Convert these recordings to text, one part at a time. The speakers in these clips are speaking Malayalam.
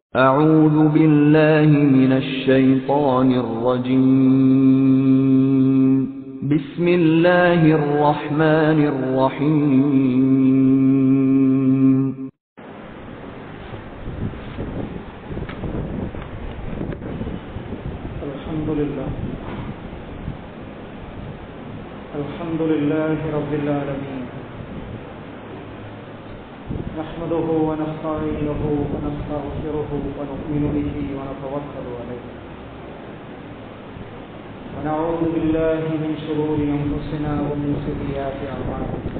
أعوذ بالله من الشيطان الرجيم بسم الله الرحمن الرحيم الحمد لله الحمد لله رب العالمين نحمده ونستعينه ونستغفره ونؤمن به ونتوكل عليه ونعوذ بالله من شرور انفسنا ومن سيئات اعمالنا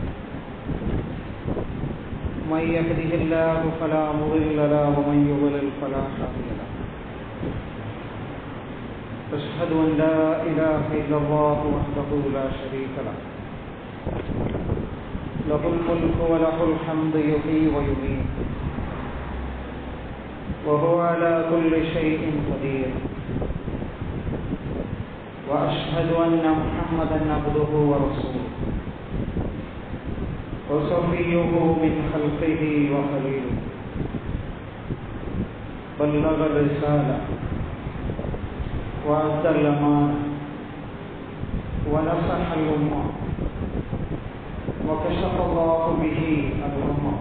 من يهده الله فلا مضل له ومن يضلل فلا هادي له أشهد أن لا إله إلا الله وحده لا شريك له له الملك وله الحمد يحيي ويميت وهو على كل شيء قدير وأشهد أن محمدا عبده ورسوله وصفيه من خلقه وخليله بلغ الرسالة وأدى الأمانة ونصح الأمة وكشف الله به الأمة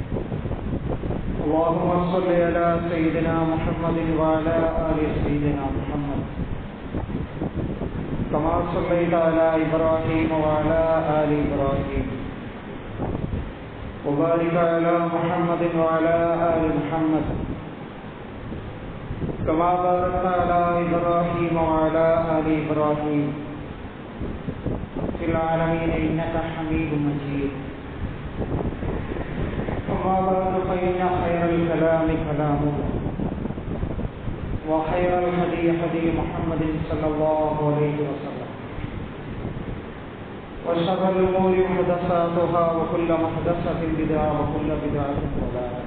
اللهم صل على سيدنا محمد وعلى آل سيدنا محمد كما صليت على إبراهيم وعلى آل إبراهيم وبارك على محمد وعلى آل محمد كما باركت على إبراهيم وعلى آل إبراهيم في العالمين إنك حميد مجيد أما بعد فإن خير الكلام كلام وخير الهدي هدي محمد صلى الله عليه وسلم وشر الأمور محدثاتها وكل محدثة بدعة وكل بدعة ضلالة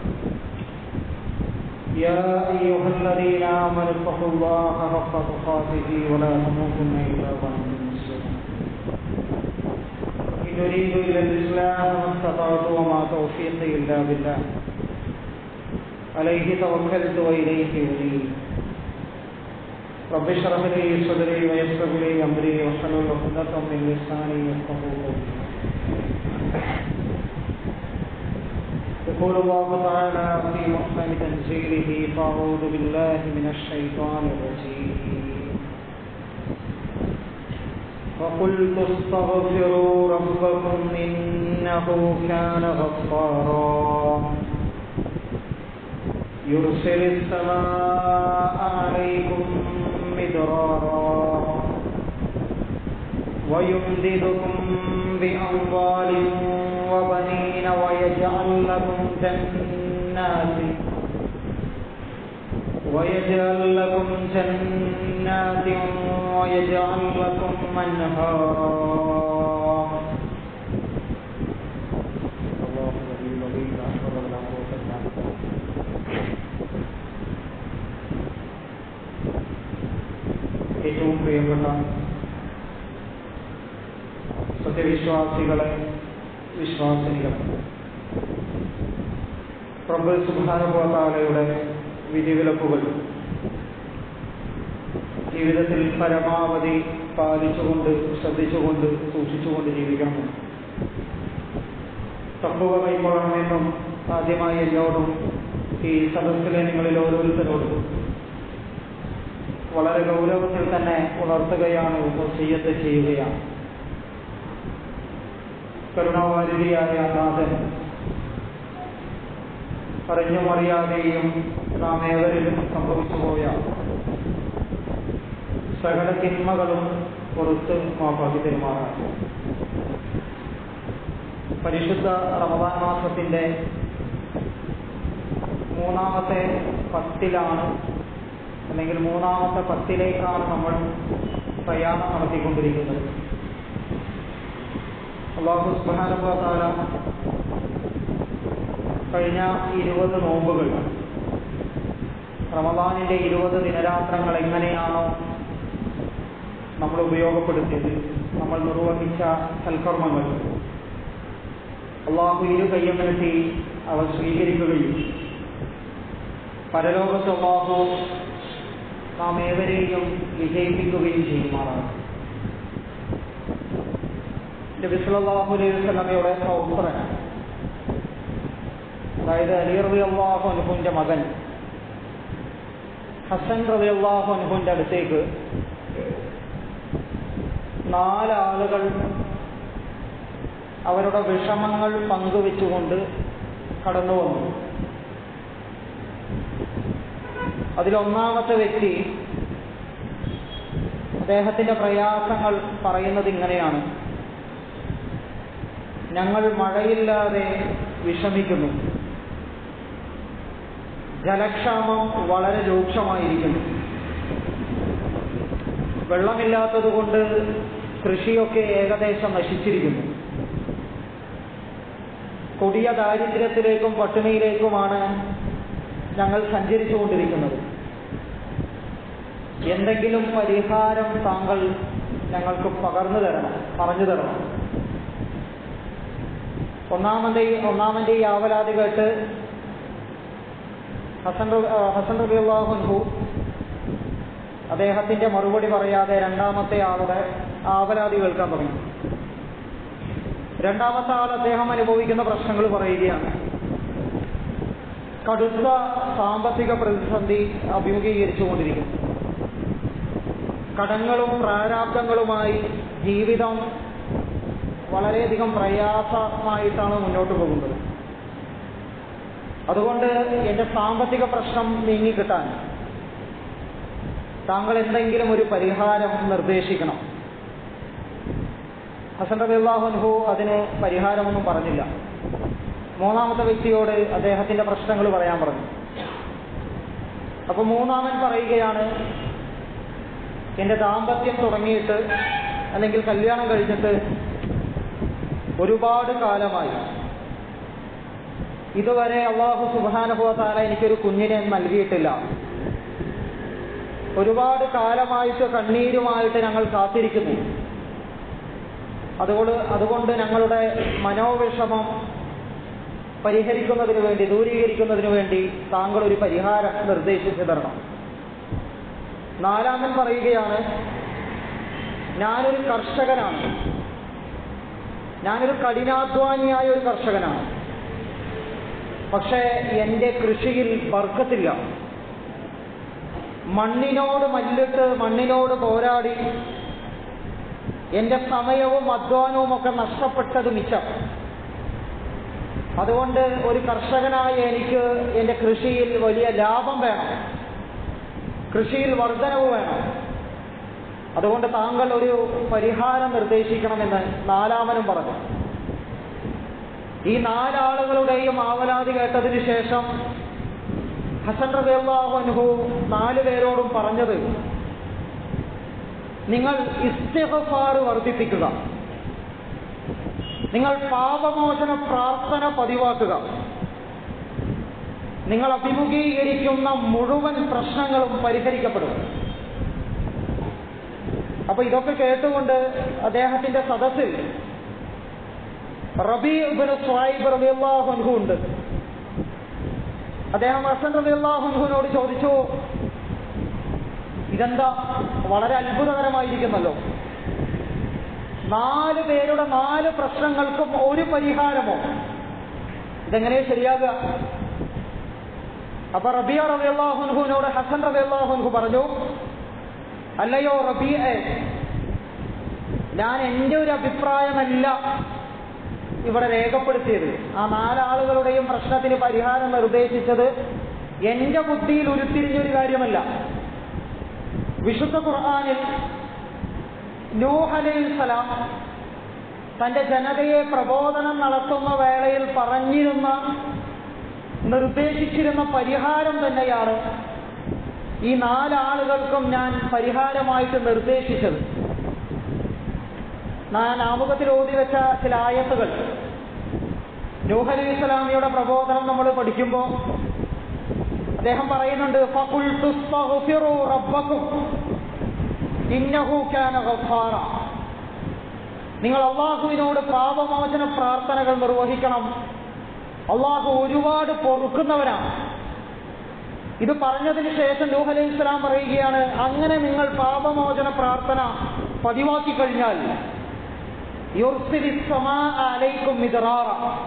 يا أيها الذين آمنوا اتقوا الله حق تقاته ولا تموتن إلا وأنتم مسلمون إن أريد إلى الإسلام ما استطعت وما توفيقي إلا بالله عليه توكلت وإليه أنيب رب اشرح لي صدري ويسر لي أمري واحلل عقدة من لساني يفقهوا قولي يقول الله تعالى في محكم تنزيله فأعوذ بالله من الشيطان الرجيم فقلت استغفروا ربكم إنه كان غفارا يرسل السماء عليكم مدرارا ويمددكم بأموال وبنين ويجعل لكم جنات ويجعل لكم جنات ويجعل لكم أنهارا الله الذي الذي لا حول ولا قوة إلا بالله ഏറ്റവും പ്രിയപ്പെട്ട സത്യവിശ്വാസികളെ വിശ്വാസിനികളെ പ്രഭു സുധാനുഭവത്താളയുടെ വിധിവിലക്കുകൾ ജീവിതത്തിൽ പരമാവധി പാലിച്ചുകൊണ്ട് ശ്രദ്ധിച്ചുകൊണ്ട് സൂക്ഷിച്ചുകൊണ്ട് ജീവിക്കണം തപ്പുക കൈക്കൊള്ളണമെന്നും ആദ്യമായി എന്നോടും ഈ സദസ്സിലെ നിങ്ങളിൽ ഓരോരുത്തരോടും വളരെ ഗൗരവത്തിൽ തന്നെ ഉണർത്തുകയാണ് വസീയത്ത് ചെയ്യുകയാണ് കരുണാവാരിധിയായ നാഥൻ അറിഞ്ഞും അറിയാതെയും നാം ഏവരിലും സംഭവിച്ചുപോയ സകല തിന്മകളും പുറത്ത് മാപ്പാക്കി പെരുമാറാൻ പരിശുദ്ധ റമദാൻ മാസത്തിന്റെ മൂന്നാമത്തെ പത്തിലാണ് അല്ലെങ്കിൽ മൂന്നാമത്തെ പത്തിലേക്കാണ് നമ്മൾ പ്രയാണം നടത്തിക്കൊണ്ടിരിക്കുന്നത് അള്ളാഹു സുബാനുഭവത്താല കഴിഞ്ഞ ഇരുപത് നോമ്പുകൾ റമദാനിന്റെ ഇരുപത് ദിനരാത്രങ്ങൾ എങ്ങനെയാണോ നമ്മൾ ഉപയോഗപ്പെടുത്തിയത് നമ്മൾ നിർവഹിച്ച സൽക്കർമ്മങ്ങൾ അള്ളാഹു ഇരു കയ്യം നീട്ടി അവർ സ്വീകരിക്കുകയും പരലോകത്ത് അള്ളാഹു നാം ഏവരെയും വിജയിപ്പിക്കുകയും ചെയ്യുമാറാണ് നബിസ്വല്ലാഹു അലൈഹി വസല്ലമയുടെ സൗത്രൻ അതായത് അലി റബി അള്ളാഹു അനുഹുവിൻ്റെ മകൻ ഹസൻ റബി അള്ളാഹു അനുഹുവിൻ്റെ അടുത്തേക്ക് നാലാളുകൾ അവരുടെ വിഷമങ്ങൾ പങ്കുവെച്ചുകൊണ്ട് കടന്നു വന്നു അതിലൊന്നാമത്തെ വ്യക്തി അദ്ദേഹത്തിന്റെ പ്രയാസങ്ങൾ പറയുന്നത് ഇങ്ങനെയാണ് ഞങ്ങൾ മഴയില്ലാതെ വിഷമിക്കുന്നു ജലക്ഷാമം വളരെ രൂക്ഷമായിരിക്കുന്നു വെള്ളമില്ലാത്തതുകൊണ്ട് കൃഷിയൊക്കെ ഏകദേശം നശിച്ചിരിക്കുന്നു കൊടിയ ദാരിദ്ര്യത്തിലേക്കും പട്ടിണിയിലേക്കുമാണ് ഞങ്ങൾ സഞ്ചരിച്ചുകൊണ്ടിരിക്കുന്നത് എന്തെങ്കിലും പരിഹാരം താങ്കൾ ഞങ്ങൾക്ക് പകർന്നു തരണം പറഞ്ഞു തരണം ഒന്നാമത്തെ ഒന്നാമന്റെ ഈ ആവലാതി കേട്ട് ഹസൻ റബി- ആ, ഹസൻ റബിഅള്ളാഹുൻഹു അദ്ദേഹത്തിന്റെ മറുപടി പറയാതെ രണ്ടാമത്തെ ആളുടെ ആവലാതി കേൾക്കാൻ തുടങ്ങി രണ്ടാമത്തെ ആൾ അദ്ദേഹം അനുഭവിക്കുന്ന പ്രശ്നങ്ങൾ പറയുകയാണ് കടുത്ത സാമ്പത്തിക പ്രതിസന്ധി അഭിമുഖീകരിച്ചുകൊണ്ടിരിക്കുന്നു കടങ്ങളും പ്രാരാബ്ദങ്ങളുമായി ജീവിതം വളരെയധികം പ്രയാസമായിട്ടാണ് മുന്നോട്ട് പോകുന്നത് അതുകൊണ്ട് എൻ്റെ സാമ്പത്തിക പ്രശ്നം നീങ്ങിക്കിട്ടാൻ താങ്കൾ എന്തെങ്കിലും ഒരു പരിഹാരം നിർദ്ദേശിക്കണം ഹസൻ റബി അള്ളാഹുൻഹു അതിന് പരിഹാരമൊന്നും പറഞ്ഞില്ല മൂന്നാമത്തെ വ്യക്തിയോട് അദ്ദേഹത്തിന്റെ പ്രശ്നങ്ങൾ പറയാൻ പറഞ്ഞു അപ്പൊ മൂന്നാമൻ പറയുകയാണ് എന്റെ ദാമ്പത്യം തുടങ്ങിയിട്ട് അല്ലെങ്കിൽ കല്യാണം കഴിഞ്ഞിട്ട് ഒരുപാട് കാലമായി ഇതുവരെ അള്ളാഹു സുബാനുഭവത്താല എനിക്കൊരു കുഞ്ഞിനെ നൽകിയിട്ടില്ല ഒരുപാട് കാലമായിട്ട് കണ്ണീരുമായിട്ട് ഞങ്ങൾ കാത്തിരിക്കുന്നു അതുകൊണ്ട് അതുകൊണ്ട് ഞങ്ങളുടെ മനോവിഷമം പരിഹരിക്കുന്നതിന് വേണ്ടി ദൂരീകരിക്കുന്നതിന് വേണ്ടി താങ്കൾ ഒരു പരിഹാരം നിർദ്ദേശിച്ചു തരണം നാലാമൻ പറയുകയാണ് ഞാനൊരു കർഷകനാണ് ഞാനൊരു കഠിനാധ്വാനിയായ ഒരു കർഷകനാണ് പക്ഷേ എൻ്റെ കൃഷിയിൽ ബർക്കത്തില്ല മണ്ണിനോട് മല്ലിട്ട് മണ്ണിനോട് പോരാടി എൻ്റെ സമയവും അധ്വാനവും ഒക്കെ നഷ്ടപ്പെട്ടത് മിച്ചം അതുകൊണ്ട് ഒരു കർഷകനായ എനിക്ക് എൻ്റെ കൃഷിയിൽ വലിയ ലാഭം വേണം കൃഷിയിൽ വർധനവ് വേണം അതുകൊണ്ട് താങ്കൾ ഒരു പരിഹാരം നിർദ്ദേശിക്കണമെന്ന് നാലാമനും പറഞ്ഞു ഈ നാലാളുകളുടെയും ആവലാതി കേട്ടതിന് ശേഷം ഹസൻ റബിഅള്ളാഹു അൻഹു നാല് പേരോടും പറഞ്ഞത് നിങ്ങൾ ഇസ്തിഗ്ഫാർ വർദ്ധിപ്പിക്കുക നിങ്ങൾ പാപമോചന പ്രാർത്ഥന പതിവാക്കുക നിങ്ങൾ അഭിമുഖീകരിക്കുന്ന മുഴുവൻ പ്രശ്നങ്ങളും പരിഹരിക്കപ്പെടും അപ്പൊ ഇതൊക്കെ കേട്ടുകൊണ്ട് അദ്ദേഹത്തിന്റെ സദസ്സിൽ റബി ഇബ്നു സ്വായിബ് റളിയല്ലാഹു അൻഹു ഉണ്ട് അദ്ദേഹം ഹസൻ റളിയല്ലാഹു അൻഹുവിനോട് ചോദിച്ചു ഇതെന്താ വളരെ അത്ഭുതകരമായിരിക്കുന്നല്ലോ നാല് പേരുടെ നാല് പ്രശ്നങ്ങൾക്കും ഒരു പരിഹാരമോ ഇതെങ്ങനെ ശരിയാകുക അപ്പൊ റബിയ റബിഅള്ളാഹുൻഹുവിനോട് ഹസൻ റബിഅള്ളാഹുൻഹു പറഞ്ഞു അല്ലയോ റബിയെ ഞാൻ എൻ്റെ ഒരു അഭിപ്രായമല്ല ഇവിടെ രേഖപ്പെടുത്തിയത് ആ നാലാളുകളുടെയും പ്രശ്നത്തിന് പരിഹാരം നിർദ്ദേശിച്ചത് എൻ്റെ ബുദ്ധിയിൽ ഉരുത്തിരിഞ്ഞൊരു കാര്യമല്ല വിശുദ്ധ ഖുർആാനിൽ നൂഹ് അലൈഹിസ്സലാം തന്റെ ജനതയെ പ്രബോധനം നടത്തുന്ന വേളയിൽ പറഞ്ഞിരുന്ന നിർദ്ദേശിച്ചിരുന്ന പരിഹാരം തന്നെയാണ് ഈ നാലാളുകൾക്കും ഞാൻ പരിഹാരമായിട്ട് നിർദ്ദേശിച്ചത് ഞാൻ ആമുഖത്തിൽ ഓതി വെച്ച ചില ആയത്തുകൾ നൂഹ് അലൈഹി സ്വലാമിയുടെ പ്രബോധനം നമ്മൾ പഠിക്കുമ്പോൾ അദ്ദേഹം പറയുന്നുണ്ട് ഫഖുൽതു സ്തഗ്ഫിറു റബ്ബക്കും ഇന്നഹു കാന ഗഫാറ നിങ്ങൾ അള്ളാഹുവിനോട് പാപമോചന പ്രാർത്ഥനകൾ നിർവഹിക്കണം അള്ളാഹു ഒരുപാട് പൊറുക്കുന്നവനാണ് ഇത് പറഞ്ഞതിന് ശേഷം നൂഹ് അലൈഹി ഇസ്ലാം പറയുകയാണ് അങ്ങനെ നിങ്ങൾ പാപമോചന പ്രാർത്ഥന പതിവാക്കി കഴിഞ്ഞാൽ യുർസിലിസ് സമാഅ അലൈക്കും മിദ്റാറ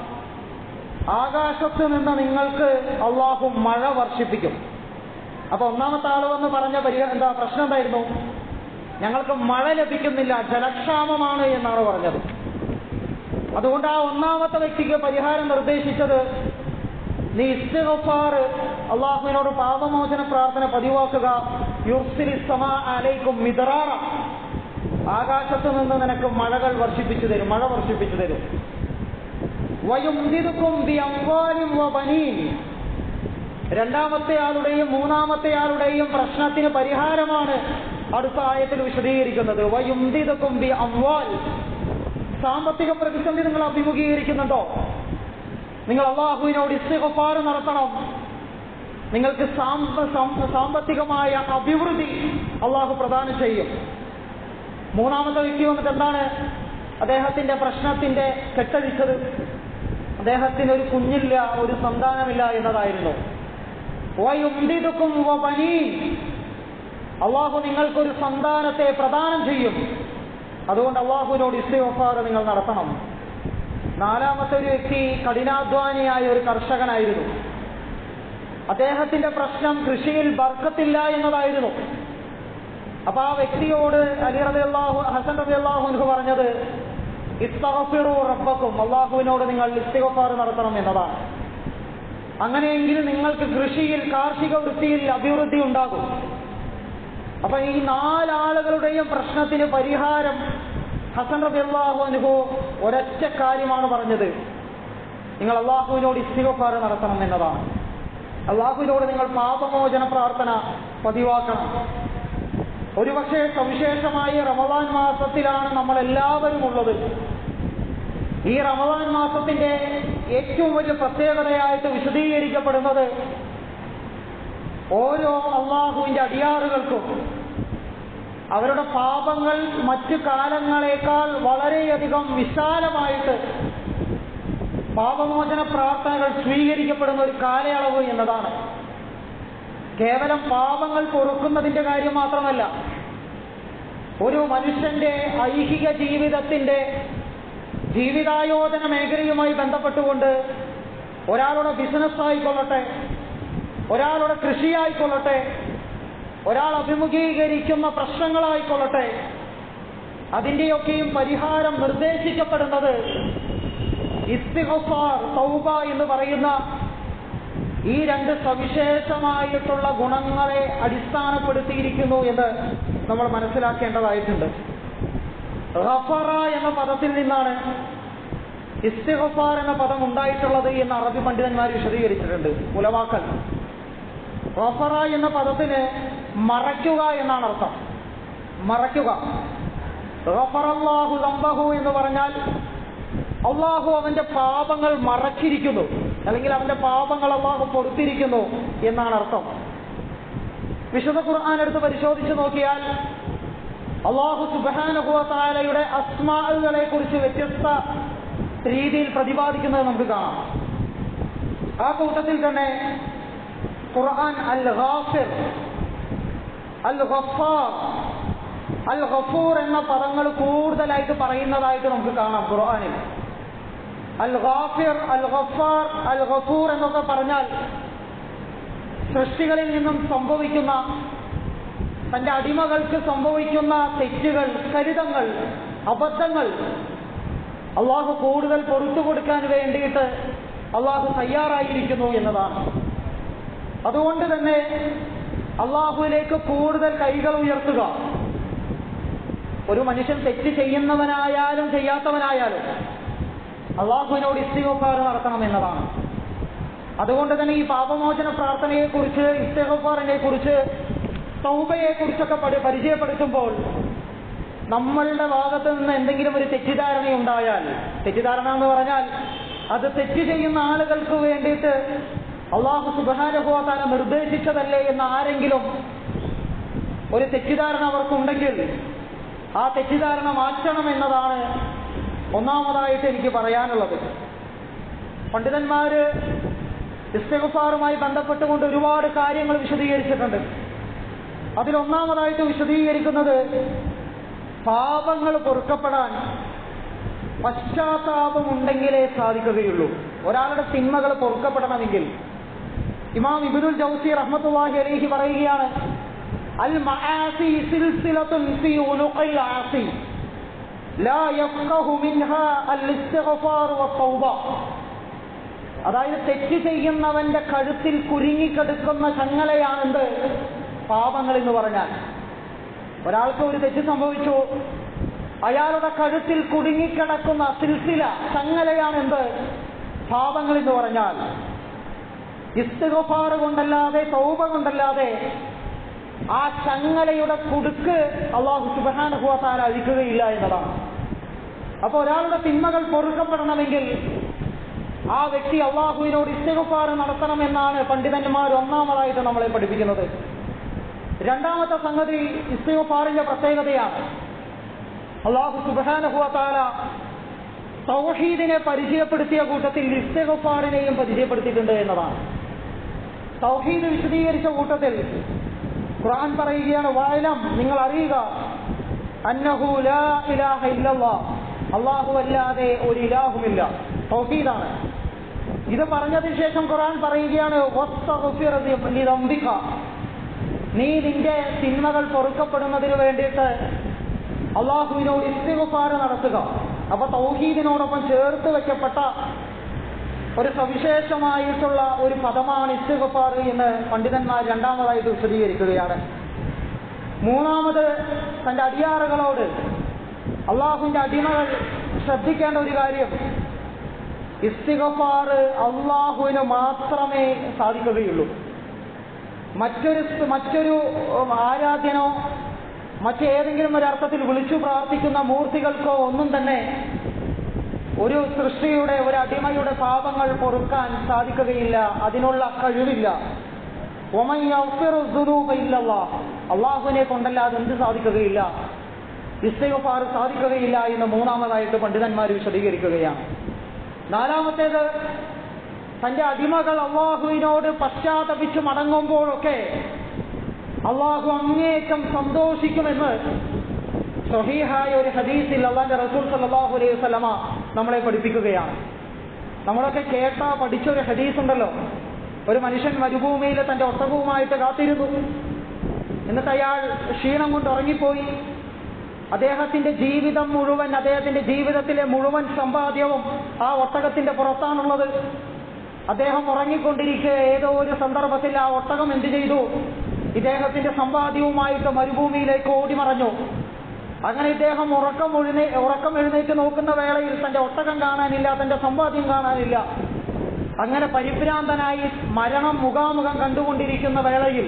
ആകാശത്ത് നിന്ന് നിങ്ങൾക്ക് അള്ളാഹു മഴ വർഷിപ്പിക്കും അപ്പൊ ഒന്നാമത്തെ ആള് വന്ന് പറഞ്ഞ പരിഹാ എന്താ പ്രശ്നം എന്തായിരുന്നു ഞങ്ങൾക്ക് മഴ ലഭിക്കുന്നില്ല ജലക്ഷാമമാണ് എന്നാണ് പറഞ്ഞത് അതുകൊണ്ട് ആ ഒന്നാമത്തെ വ്യക്തിക്ക് പരിഹാരം നിർദ്ദേശിച്ചത് നീ ഇസ്തിഗഫാർ അള്ളാഹുവിനോട് പാപമോചന പ്രാർത്ഥന പതിവാക്കുക യുർസിലി സമാ അലൈക്കും മിതറാറ ആകാശത്ത് നിന്ന് നിനക്ക് മഴകൾ വർഷിപ്പിച്ചു തരും മഴ വർഷിപ്പിച്ചു തരും വയുംദിദുക്കും ബി അംവാലിൻ വ ബനീൻ രണ്ടാമത്തെ ആളുടെയും മൂന്നാമത്തെ ആളുടെയും പ്രശ്നത്തിന് പരിഹാരമാണ് അടുത്ത ആയത്തിൽ വിശദീകരിക്കുന്നത് വയുംദിദുക്കും ബി അംവാൽ സാമ്പത്തിക പ്രതിസന്ധി നിങ്ങൾ അഭിമുഖീകരിക്കുന്നുണ്ടോ നിങ്ങൾ അള്ളാഹുവിനോട് ഇസ്തിഗഫാർ നടത്തണം നിങ്ങൾക്ക് സാമ്പ- സാമ്പ- സാമ്പത്തികമായ അഭിവൃദ്ധി അള്ളാഹു പ്രദാനം ചെയ്യും മൂന്നാമത്തെ വ്യക്തി വന്നിട്ട് എന്താണ് അദ്ദേഹത്തിന്റെ പ്രശ്നത്തിന്റെ കെട്ടഴിച്ചത് അദ്ദേഹത്തിന് ഒരു കുഞ്ഞില്ല ഒരു സന്താനമില്ല എന്നതായിരുന്നു വയുംദിദുക്കും വബനീൻ. അള്ളാഹു നിങ്ങൾക്കൊരു സന്താനത്തെ പ്രദാനം ചെയ്യും അതുകൊണ്ട് അള്ളാഹുവിനോട് ഇസ്തിഗഫാർ നിങ്ങൾ നടത്തണം നാലാമത്തെ ഒരു വ്യക്തി കഠിനാധ്വാനിയായ ഒരു കർഷകനായിരുന്നു അദ്ദേഹത്തിന്റെ പ്രശ്നം കൃഷിയിൽ ബർക്കത്തില്ല എന്നതായിരുന്നു അപ്പൊ ആ വ്യക്തിയോട് അലി റബി അള്ളാഹു ഹസൻ റബി അള്ളാഹു എനിക്ക് പറഞ്ഞത് ഇസ്തഫിറു റബ്ബക്കും അള്ളാഹുവിനോട് നിങ്ങൾ ഇസ്തിഗഫാർ നടത്തണം എന്നതാണ് അങ്ങനെയെങ്കിൽ നിങ്ങൾക്ക് കൃഷിയിൽ കാർഷിക വൃത്തിയിൽ അഭിവൃദ്ധി ഉണ്ടാകും അപ്പൊ ഈ നാലാളുകളുടെയും പ്രശ്നത്തിന് പരിഹാരം ഹസൻ റബി അള്ളാഹു അനുഭവ ഒരൊറ്റ കാര്യമാണ് പറഞ്ഞത് നിങ്ങൾ അള്ളാഹുവിനോട് ഇസ്തിഗഫാർ നടത്തണം എന്നതാണ് അള്ളാഹുവിനോട് നിങ്ങൾ പാപമോചന പ്രാർത്ഥന പതിവാക്കണം ഒരുപക്ഷെ സവിശേഷമായി റമദാൻ മാസത്തിലാണ് നമ്മൾ എല്ലാവരും ഉള്ളത് ഈ റമദാൻ മാസത്തിന്റെ ഏറ്റവും വലിയ പ്രത്യേകതയായിട്ട് വിശദീകരിക്കപ്പെടുന്നത് ഓരോ അള്ളാഹുവിന്റെ അടിയാറുകൾക്കും അവരുടെ പാപങ്ങൾ മറ്റു കാലങ്ങളെക്കാൾ വളരെയധികം വിശാലമായിട്ട് പാപമോചന പ്രാർത്ഥനകൾ സ്വീകരിക്കപ്പെടുന്ന ഒരു കാലയളവ് എന്നതാണ് കേവലം പാപങ്ങൾ പൊറുക്കുന്നതിന്റെ കാര്യം മാത്രമല്ല ഒരു മനുഷ്യന്റെ ഐഹിക ജീവിതത്തിന്റെ ജീവിതായോധന മേഖലയുമായി ബന്ധപ്പെട്ടുകൊണ്ട് ഒരാളുടെ ബിസിനസ് ആയിക്കൊള്ളട്ടെ ഒരാളുടെ കൃഷിയായിക്കൊള്ളട്ടെ ഒരാൾ അഭിമുഖീകരിക്കുന്ന പ്രശ്നങ്ങളായിക്കൊള്ളട്ടെ അതിന്റെയൊക്കെയും പരിഹാരം നിർദ്ദേശിക്കപ്പെടുന്നത് ഇസ്തിഗഫാർ തൗബ എന്ന് പറയുന്ന ഈ രണ്ട് സവിശേഷമായിട്ടുള്ള ഗുണങ്ങളെ അടിസ്ഥാനപ്പെടുത്തിയിരിക്കുന്നു എന്ന് നമ്മൾ മനസ്സിലാക്കേണ്ടതായിട്ടുണ്ട് ഗഫറ എന്ന പദത്തിൽ നിന്നാണ് ഇസ്തിഗഫാർ എന്ന പദം ഉണ്ടായിട്ടുള്ളത് എന്ന് അറബി പണ്ഡിതന്മാർ വിശദീകരിച്ചിട്ടുണ്ട് ഉലവാക്കൽ ഗഫറ എന്ന പദത്തിന് മറയ്ക്കുക എന്നാണ് അർത്ഥം മറയ്ക്കുക ഗഫറല്ലാഹു ദംബഹു എന്ന് പറഞ്ഞാൽ അള്ളാഹു അവന്റെ പാപങ്ങൾ മറച്ചിരിക്കുന്നു അല്ലെങ്കിൽ അവന്റെ പാപങ്ങൾ അള്ളാഹു പൊറുത്തിരിക്കുന്നു എന്നാണ് അർത്ഥം വിശുദ്ധ ഖുർആൻ എടുത്ത് പരിശോധിച്ച് നോക്കിയാൽ അള്ളാഹു സുബാനുഭവത്താലയുടെ അസ്മാകളെ കുറിച്ച് വ്യത്യസ്ത രീതിയിൽ പ്രതിപാദിക്കുന്നത് നമുക്ക് കാണാം ആ കൂട്ടത്തിൽ തന്നെ ഖുർആൻ അൽ ഗാഫിർ അൽ ഗഫാർ അൽ ഗഫൂർ എന്ന പദങ്ങൾ കൂടുതലായിട്ട് പറയുന്നതായിട്ട് നമുക്ക് കാണാം ഖുർആനിൽ അൽ ഗാഫിർ അൽ ഗഫാർ അൽ ഗഫൂർ എന്നൊക്കെ പറഞ്ഞാൽ സൃഷ്ടികളിൽ നിന്നും സംഭവിക്കുന്ന തന്റെ അടിമകൾക്ക് സംഭവിക്കുന്ന തെറ്റുകൾ സരിതങ്ങൾ അബദ്ധങ്ങൾ അള്ളാഹു കൂടുതൽ പൊറത്തു കൊടുക്കാൻ വേണ്ടിയിട്ട് അള്ളാഹു തയ്യാറായിരിക്കുന്നു എന്നതാണ് അതുകൊണ്ട് തന്നെ അള്ളാഹുവിലേക്ക് കൂടുതൽ കൈകൾ ഉയർത്തുക ഒരു മനുഷ്യൻ തെറ്റ് ചെയ്യുന്നവനായാലും ചെയ്യാത്തവനായാലും അള്ളാഹുവിനോട് ഇസ്തിഗഫാർ നടത്തണം എന്നതാണ് അതുകൊണ്ട് തന്നെ ഈ പാപമോചന പ്രാർത്ഥനയെ കുറിച്ച് ഇസ്തിഗഫാറിനെ കുറിച്ച് തൗബയെ കുറിച്ചൊക്കെ പഠി- പരിചയപ്പെടുത്തുമ്പോൾ നമ്മളുടെ ഭാഗത്ത് നിന്ന് എന്തെങ്കിലും ഒരു തെറ്റിദ്ധാരണ ഉണ്ടായാൽ തെറ്റിദ്ധാരണ എന്ന് പറഞ്ഞാൽ അത് തെറ്റ് ചെയ്യുന്ന ആളുകൾക്ക് വേണ്ടിയിട്ട് അള്ളാഹു സുബാനുഭവത്താല നിർദ്ദേശിച്ചതല്ലേ എന്ന് ആരെങ്കിലും ഒരു തെറ്റിദ്ധാരണ അവർക്കുണ്ടെങ്കിൽ ആ തെറ്റിദ്ധാരണ മാറ്റണം എന്നതാണ് ഒന്നാമതായിട്ട് എനിക്ക് പറയാനുള്ളത് പണ്ഡിതന്മാര് ഇസ്തിഗ്ഫാറുമായി ബന്ധപ്പെട്ടുകൊണ്ട് ഒരുപാട് കാര്യങ്ങൾ വിശദീകരിച്ചിട്ടുണ്ട് അതിലൊന്നാമതായിട്ട് വിശദീകരിക്കുന്നത് പാപങ്ങൾ പൊറുക്കപ്പെടാൻ പശ്ചാത്താപമുണ്ടെങ്കിലേ സാധിക്കുകയുള്ളൂ ഒരാളുടെ തിന്മകൾ പൊറുക്കപ്പെടണമെങ്കിൽ ഇമാം ഇബിനുൽ ജൗസി റഹ്മത്തുള്ളാഹി അലൈഹി പറയുകയാണ് അൽ മആസി സിൽസിലത്തുൻ ഫീ ഉലുഖിൽ ആസി ലാ യഫ്ഖഹു മിൻഹാ അൽ ഇസ്തിഗ്ഫാർ വത്തൗബ അതായത് തെറ്റ് ചെയ്യുന്നവന്റെ കഴുത്തിൽ കുരുങ്ങിക്കെടുക്കുന്ന ചങ്ങലയാണെന്ത് പാപങ്ങൾ എന്ന് പറഞ്ഞാൽ ഒരാൾക്ക് ഒരു തെറ്റ് സംഭവിച്ചു അയാളുടെ കഴുത്തിൽ കുടുങ്ങിക്കിടക്കുന്ന സിൽസില ചങ്ങലയാണ് എന്ത് പാപങ്ങൾ എന്ന് പറഞ്ഞാൽ ഇസ്തിഗഫാറ് കൊണ്ടല്ലാതെ തൗബ കൊണ്ടല്ലാതെ ആ ചങ്ങലയുടെ കുടുക്ക് അള്ളാഹു സുബാനുഭവത്താൽ അഴിക്കുകയില്ല എന്നതാണ് അപ്പൊ ഒരാളുടെ തിന്മകൾ പൊറുക്കപ്പെടണമെങ്കിൽ ആ വ്യക്തി അള്ളാഹുവിനോട് ഇസ്തിഗഫാറ് നടത്തണമെന്നാണ് പണ്ഡിതന്മാർ ഒന്നാമതായിട്ട് നമ്മളെ പഠിപ്പിക്കുന്നത് രണ്ടാമത്തെ സംഗതി ഇസ്തിഗഫാറിന്റെ പ്രത്യേകതയാണ് അള്ളാഹു സുബാനുഭവത്താല തൗഹീദിനെ പരിചയപ്പെടുത്തിയ കൂട്ടത്തിൽ ഇസ്തിഗഫാറിനെയും പരിചയപ്പെടുത്തിയിട്ടുണ്ട് എന്നതാണ് തൗഹീദ് വിശദീകരിച്ച കൂട്ടത്തിൽ ഖുർആൻ പറയുകയാണ് വായനം നിങ്ങൾ അറിയുക അന്നഹു ലാ ഇലാഹ ഇല്ലല്ലാ അള്ളാഹു അല്ലാതെ ഒരു ഇലാഹുമില്ല തൗഹീദാണ് ഇത് പറഞ്ഞതിന് ശേഷം ഖുർആൻ പറയുകയാണ് വസ്തഗ്ഫിർ ലിദംബിക. നീ നിന്റെ തിന്മകൾ പൊറുക്കപ്പെടുന്നതിന് വേണ്ടിയിട്ട് അള്ളാഹുവിനോട് ഇസ്തിഗഫാർ നടത്തുക അപ്പൊ തൗഹീദിനോടൊപ്പം ചേർത്ത് വെക്കപ്പെട്ട ഒരു സവിശേഷമായിട്ടുള്ള ഒരു പദമാണ് ഇസ്തിഗഫാർ എന്ന് പണ്ഡിതന്മാർ രണ്ടാമതായിട്ട് വിശദീകരിക്കുകയാണ് മൂന്നാമത് തന്റെ അടിയാറുകളോട് അള്ളാഹുവിന്റെ അടിമകൾ ശ്രദ്ധിക്കേണ്ട ഒരു കാര്യം ഇസ്തിഗഫാർ അള്ളാഹുവിന് മാത്രമേ സാധിക്കുകയുള്ളൂ മറ്റൊരു മറ്റൊരു ഉം, ആരാധ്യനോ മറ്റേതെങ്കിലും ഒരു അർത്ഥത്തിൽ വിളിച്ചു പ്രാർത്ഥിക്കുന്ന മൂർത്തികൾക്കോ ഒന്നും തന്നെ ഒരു സൃഷ്ടിയുടെ ഒരു അടിമയുടെ പാപങ്ങൾ പൊറുക്കാൻ സാധിക്കുകയില്ല അതിനുള്ള കഴിവില്ല ഒമൻ യഗ്ഫിറു ദുനൂബ ഇല്ലല്ലാഹ്. അള്ളാഹുവിനെ കൊണ്ടല്ലാതെ എന്ത് സാധിക്കുകയില്ല ഇസ്തഗഫാർ സാധിക്കുകയില്ല എന്ന് മൂന്നാമതായിട്ട് പണ്ഡിതന്മാർ വിശദീകരിക്കുകയാണ് നാലാമത്തേത് തന്റെ അടിമകൾ അള്ളാഹുവിനോട് പശ്ചാത്തപിച്ച് മടങ്ങുമ്പോഴൊക്കെ അള്ളാഹു അങ്ങേയറ്റം സന്തോഷിക്കുമെന്ന് സഹീഹായ ഒരു ഹദീസിൽ അള്ളാന്റെ റസൂൽ സല്ലല്ലാഹു അലൈഹി വസല്ലമ നമ്മളെ പഠിപ്പിക്കുകയാണ് നമ്മളൊക്കെ കേട്ട പഠിച്ച ഒരു ഹദീസ് ഉണ്ടല്ലോ ഒരു മനുഷ്യൻ മരുഭൂമിയിൽ തന്റെ ഒട്ടകവുമായിട്ട് കാത്തിരുന്നു എന്നിട്ട് അയാൾ ക്ഷീണം കൊണ്ട് ഉറങ്ങിപ്പോയി അദ്ദേഹത്തിന്റെ ജീവിതം മുഴുവൻ അദ്ദേഹത്തിന്റെ ജീവിതത്തിലെ മുഴുവൻ സമ്പാദ്യവും ആ ഒട്ടകത്തിന്റെ പുറത്താണുള്ളത് അദ്ദേഹം ഉറങ്ങിക്കൊണ്ടിരിക്കെ ഏതോ ഒരു സന്ദർഭത്തിൽ ആ ഒട്ടകം എന്ത് ചെയ്തു ഇദ്ദേഹത്തിന്റെ സമ്പാദ്യവുമായിട്ട് മരുഭൂമിയിലേക്ക് ഓടിമറഞ്ഞു അങ്ങനെ ഇദ്ദേഹം ഉറക്കം എഴുന്നേ ഉറക്കം എഴുന്നേറ്റ് നോക്കുന്ന വേളയിൽ തന്റെ ഒട്ടകം കാണാനില്ല തന്റെ സമ്പാദ്യം കാണാനില്ല അങ്ങനെ പരിഭ്രാന്തനായി മരണം മുഖാമുഖം കണ്ടുകൊണ്ടിരിക്കുന്ന വേളയിൽ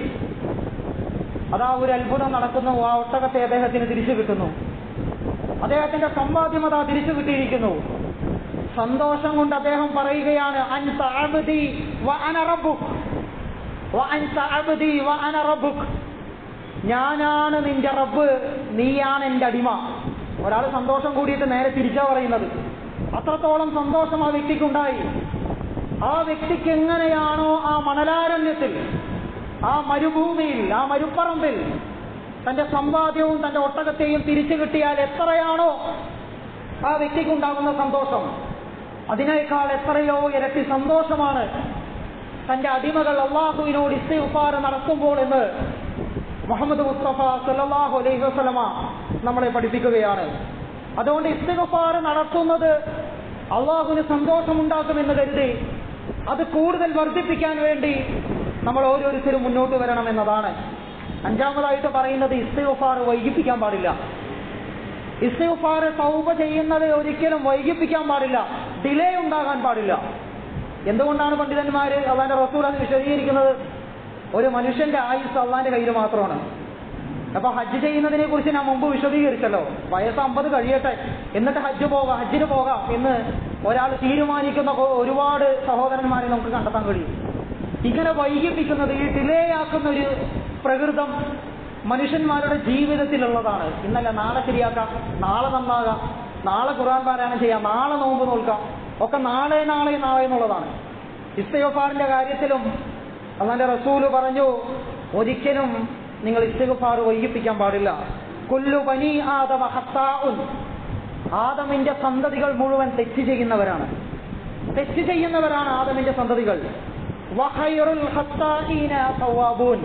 അതാ ഒരു അത്ഭുതം നടക്കുന്നു ആ ഒട്ടകത്തെ അദ്ദേഹത്തിന് തിരിച്ചു കിട്ടുന്നു അദ്ദേഹത്തിന്റെ സമ്പാദ്യം അതാ തിരിച്ചു കിട്ടിയിരിക്കുന്നു സന്തോഷം കൊണ്ട് അദ്ദേഹം പറയുകയാണ് അൻത അബ്ദി വ അന റബ്ബുക് വ അൻത അബ്ദി വ അന റബ്ബുക് ഞാനാണ് നിന്റെ റബ്ബ് നീയാണ് എന്റെ അടിമ ഒരാൾ സന്തോഷം കൂടിയിട്ട് നേരെ തിരിച്ചാ പറയുന്നത് അത്രത്തോളം സന്തോഷം ആ വ്യക്തിക്കുണ്ടായി ആ വ്യക്തിക്ക് എങ്ങനെയാണോ ആ മണലാരണ്യത്തിൽ ആ മരുഭൂമിയിൽ ആ മരുപ്പറമ്പിൽ തന്റെ സമ്പാദ്യവും തന്റെ ഒട്ടകത്തെയും തിരിച്ചു കിട്ടിയാൽ എത്രയാണോ ആ വ്യക്തിക്കുണ്ടാകുന്ന സന്തോഷം അതിനേക്കാൾ എത്രയോ ഇരട്ടി സന്തോഷമാണ് തന്റെ അടിമകൾ അള്ളാഹുവിനോട് ഇസ്തിഫാർ നടത്തുമ്പോൾ എന്ന് മുഹമ്മദ് മുസ്തഫ സല്ലല്ലാഹു അലൈഹി വസല്ലമ നമ്മളെ പഠിപ്പിക്കുകയാണ് അതുകൊണ്ട് ഇസ്തിഫാർ നടത്തുന്നത് അള്ളാഹുവിന് സന്തോഷമുണ്ടാക്കുമെന്ന് കരുതി അത് കൂടുതൽ വർദ്ധിപ്പിക്കാൻ വേണ്ടി നമ്മൾ ഓരോരുത്തരും മുന്നോട്ട് വരണം എന്നതാണ് അഞ്ചാമതായിട്ട് പറയുന്നത് ഇസ്തിഫാർ വൈകിപ്പിക്കാൻ പാടില്ല ഇസ്തിഫാർ തൗബ ചെയ്യുന്നത് ഒരിക്കലും വൈകിപ്പിക്കാൻ പാടില്ല ഡിലേ ഉണ്ടാകാൻ പാടില്ല എന്തുകൊണ്ടാണ് പണ്ഡിതന്മാര് അള്ളാന്റെ റസൂൽ അത് വിശദീകരിക്കുന്നത് ഒരു മനുഷ്യന്റെ ആയുസ് അള്ളാന്റെ കയ്യിൽ മാത്രമാണ് അപ്പൊ ഹജ്ജ് ചെയ്യുന്നതിനെ കുറിച്ച് ഞാൻ മുമ്പ് വിശദീകരിച്ചല്ലോ വയസ്സ് അമ്പത് കഴിയട്ടെ എന്നിട്ട് ഹജ്ജ് പോകാം ഹജ്ജിന് പോകാം എന്ന് ഒരാൾ തീരുമാനിക്കുന്ന കൊ- ഒരുപാട് സഹോദരന്മാരെ നമുക്ക് കണ്ടെത്താൻ കഴിയും ഇങ്ങനെ വൈകിപ്പിക്കുന്നത് ഈ ഡിലേ ആക്കുന്ന ഒരു പ്രകൃതം മനുഷ്യന്മാരുടെ ജീവിതത്തിലുള്ളതാണ് ഇന്നല്ല നാളെ ശരിയാക്കാം നാളെ നന്നാകാം നാളെ ഖുർആൻ പാരായണം ചെയ്യാം നാളെ നോമ്പ് നോൽക്കാം ഒക്കെ നാളെ നാളെ നാളെ എന്നുള്ളതാണ് ഇസ്തഗഫാറിന്റെ കാര്യത്തിലും അള്ളാന്റെ റസൂല് പറഞ്ഞു ഒരിക്കലും നിങ്ങൾ ഇസ്തഗഫാർ വൈകിപ്പിക്കാൻ പാടില്ല കുല്ലു ബനി ആദമ ഹത്താഉൻ ആദമിന്റെ സന്തതികൾ മുഴുവൻ തെറ്റ് ചെയ്യുന്നവരാണ് തെറ്റ് ചെയ്യുന്നവരാണ് ആദമിന്റെ സന്തതികൾ വഖൈറുൽ ഖത്താഈന തവ്വാബൂൻ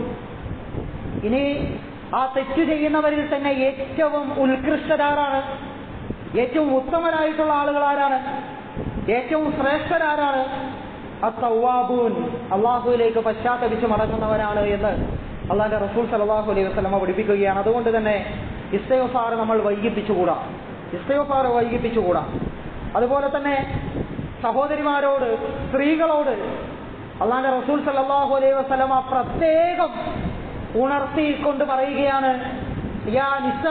ഇനി ആ തെറ്റ് ചെയ്യുന്നവരിൽ തന്നെ ഏറ്റവും ഉത്കൃഷ്ടരാരാണ് ഏറ്റവും ഉത്തമരായിട്ടുള്ള ആളുകൾ ആരാണ് ഏറ്റവും ശ്രേഷ്ഠരാരാണ് അത്തവാബൂൻ അള്ളാഹുവിലേക്ക് പശ്ചാത്തപിച്ച് മടങ്ങുന്നവരാണ് എന്ന് അള്ളാഹിന്റെ റസൂൽ സലാഹു അലൈഹി വസ്ലമ പഠിപ്പിക്കുകയാണ് അതുകൊണ്ട് തന്നെ ഇസ്തയോഫാർ നമ്മൾ വൈകിപ്പിച്ചുകൂടാ ഇസ്തയോഫാർ വൈകിപ്പിച്ചുകൂടാ അതുപോലെ തന്നെ സഹോദരിമാരോട് സ്ത്രീകളോട് അള്ളാഹിന്റെ റസൂൽ സല്ലാഹു അലൈഹി വസ്ലമ പ്രത്യേകം ഉണർത്തിക്കൊണ്ട് പറയുകയാണ് യാ നിസ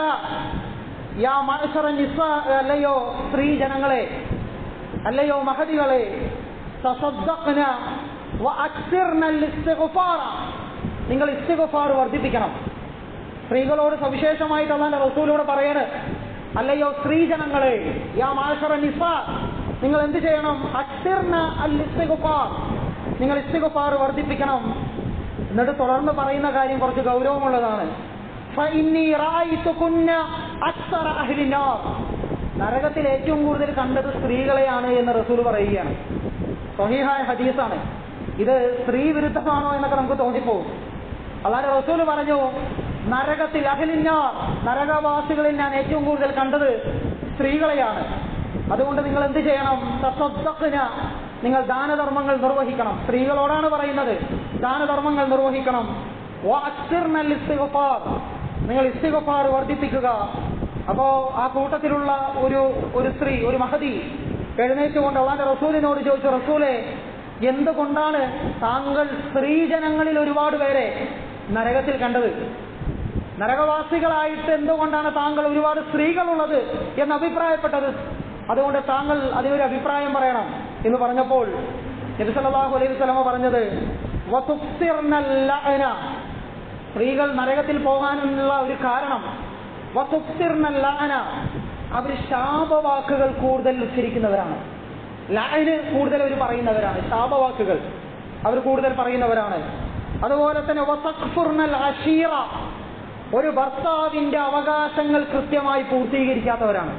യാ മനുഷ്യറ നിസ അല്ലയോ സ്ത്രീ ജനങ്ങളെ അല്ലയോ മഹതികളെ തസദ്ദഖ്ന വഅക്സിർന ലിസ്തിഗ്ഫാറ നിങ്ങൾ ഇസ്തിഗ്ഫാർ വർദ്ധിപ്പിക്കണം സ്ത്രീകളോട് സവിശേഷമായിട്ട് അള്ളാന്റെ റസൂലൂടെ പറയാണ് അല്ലയോ സ്ത്രീ ജനങ്ങളെ യാ മാഷറ നിസ നിങ്ങൾ എന്ത് ചെയ്യണം അക്സിർന അൽ ഇസ്തിഗ്ഫാർ നിങ്ങൾ ഇസ്തിഗ്ഫാർ വർദ്ധിപ്പിക്കണം എന്നിട്ട് തുടർന്ന് പറയുന്ന കാര്യം കുറച്ച് ഗൗരവമുള്ളതാണ് ഫഇന്നി റഅയ്തുകുന്ന അക്സറ അഹ്ലി നാർ നരകത്തിൽ ഏറ്റവും കൂടുതൽ കണ്ടത് സ്ത്രീകളെയാണ് എന്ന് റസൂൽ പറയുകയാണ് സഹീഹായ ഹദീസാണ് ഇത് സ്ത്രീ വിരുദ്ധമാണോ എന്നൊക്കെ നമുക്ക് തോന്നിപ്പോകും അല്ലാതെ റസൂൽ പറഞ്ഞു നരകത്തിൽ അഖിലിന്നാർ നരകവാസികളിൽ ഞാൻ ഏറ്റവും കൂടുതൽ കണ്ടത് സ്ത്രീകളെയാണ് അതുകൊണ്ട് നിങ്ങൾ എന്ത് ചെയ്യണം തസദ്ദഖ്ന നിങ്ങൾ ദാനധർമ്മങ്ങൾ നിർവഹിക്കണം സ്ത്രീകളോടാണ് പറയുന്നത് ദാനധർമ്മങ്ങൾ നിർവഹിക്കണം വഅക്സിർനൽ ഇസ്തിഗ്ഫാർ നിങ്ങൾ ഇസ്തിഗ്ഫാർ വർദ്ധിപ്പിക്കുക അപ്പോ ആ കൂട്ടത്തിലുള്ള ഒരു ഒരു സ്ത്രീ ഒരു മഹതി എഴുന്നേറ്റുകൊണ്ട് അള്ളാന്റെ റസൂലിനോട് ചോദിച്ചു റസൂലെ എന്തുകൊണ്ടാണ് താങ്കൾ സ്ത്രീജനങ്ങളിൽ ഒരുപാട് പേരെ നരകത്തിൽ കണ്ടത് നരകവാസികളായിട്ട് എന്തുകൊണ്ടാണ് താങ്കൾ ഒരുപാട് സ്ത്രീകളുള്ളത് എന്ന് അഭിപ്രായപ്പെട്ടത് അതുകൊണ്ട് താങ്കൾ അതിനൊരു അഭിപ്രായം പറയണം എന്ന് പറഞ്ഞപ്പോൾ നബിസല്ലാഹു അലൈഹി സ്വലമ പറഞ്ഞത് വതുക്സിർനൽ ലഅന. സ്ത്രീകൾ നരകത്തിൽ പോകാനുള്ള ഒരു കാരണം വതുക്സിർനൽ ലഅന. അവർ ശാപവാക്കുകൾ കൂടുതൽ ഉച്ചരിക്കുന്നവരാണ് ലഅന് കൂടുതൽ അവർ പറയുന്നവരാണ് ശാപവാക്കുകൾ അവർ കൂടുതൽ പറയുന്നവരാണ് അതുപോലെ തന്നെ വതക്ഫുർനൽ അഷീറ ഒരു ഭർത്താവിന്റെ അവകാശങ്ങൾ കൃത്യമായി പൂർത്തീകരിക്കാത്തവരാണ്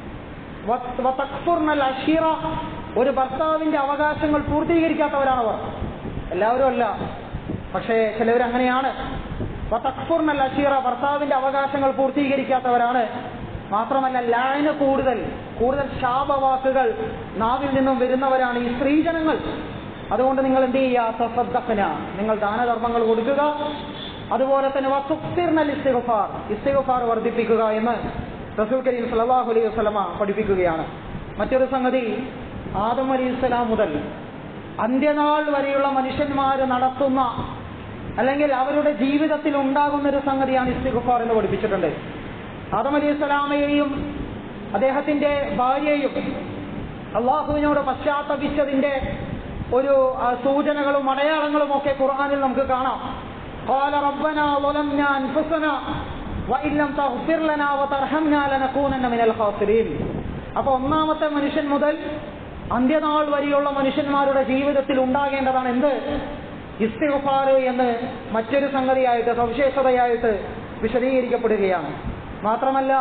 വ- വതക്ഫുർനൽ അഷീറ ഒരു ഭർത്താവിന്റെ അവകാശങ്ങൾ പൂർത്തീകരിക്കാത്തവരാണവർ എല്ലാവരും അല്ല പക്ഷേ ചിലവർ അങ്ങനെയാണ് വതക്ഫുർനൽ അഷീറ ഭർത്താവിന്റെ അവകാശങ്ങൾ പൂർത്തീകരിക്കാത്തവരാണ് മാത്രമല്ല ലായന് കൂടുതൽ കൂടുതൽ ശാപവാക്കുകൾ നാവിൽ നിന്നും വരുന്നവരാണ് ഈ സ്ത്രീജനങ്ങൾ അതുകൊണ്ട് നിങ്ങൾ എന്ത് ചെയ്യുക തസദ്ദഖ്ന നിങ്ങൾ ദാനധർമ്മങ്ങൾ കൊടുക്കുക അതുപോലെ തന്നെ വസുക്തിർനൽ ഇസ്തിഗ്ഫാർ ഇസ്തിഗ്ഫാർ വർദ്ധിപ്പിക്കുക എന്ന് റസൂൽ കരീം സല്ലല്ലാഹു അലൈഹി വസല്ലമ പഠിപ്പിക്കുകയാണ് മറ്റൊരു സംഗതി ആദം അലൈഹി സ്വലാം മുതൽ അന്ത്യനാൾ വരെയുള്ള മനുഷ്യന്മാർ നടത്തുന്ന അല്ലെങ്കിൽ അവരുടെ ജീവിതത്തിൽ ഉണ്ടാകുന്ന ഒരു സംഗതിയാണ് ഇസ്തിഗ്ഫാർ എന്ന് പഠിപ്പിച്ചിട്ടുണ്ട് ആദം അലൈഹി സ്വലാമയെയും അദ്ദേഹത്തിന്റെ ഭാര്യയെയും അള്ളാഹുവിനോട് പശ്ചാത്തപിച്ചതിന്റെ ഒരു ആ, സൂചനകളും അടയാളങ്ങളും ഒക്കെ ഖുർആനിൽ നമുക്ക് കാണാം قال ربنا ظلمنا أنفسنا وإن لم تغفر لنا وترحمنا لنكونن من الخاسرين അപ്പൊ ഒന്നാമത്തെ മനുഷ്യൻ മുതൽ അന്ത്യനാൾ വരെയുള്ള മനുഷ്യന്മാരുടെ ജീവിതത്തിൽ ഉണ്ടാകേണ്ടതാണ് എന്ത് ഇസ്തിഗ്ഫാർ എന്ന് മറ്റൊരു സംഗതിയായിട്ട് സവിശേഷതയായിട്ട് വിശദീകരിക്കപ്പെടുകയാണ് മാത്രമല്ല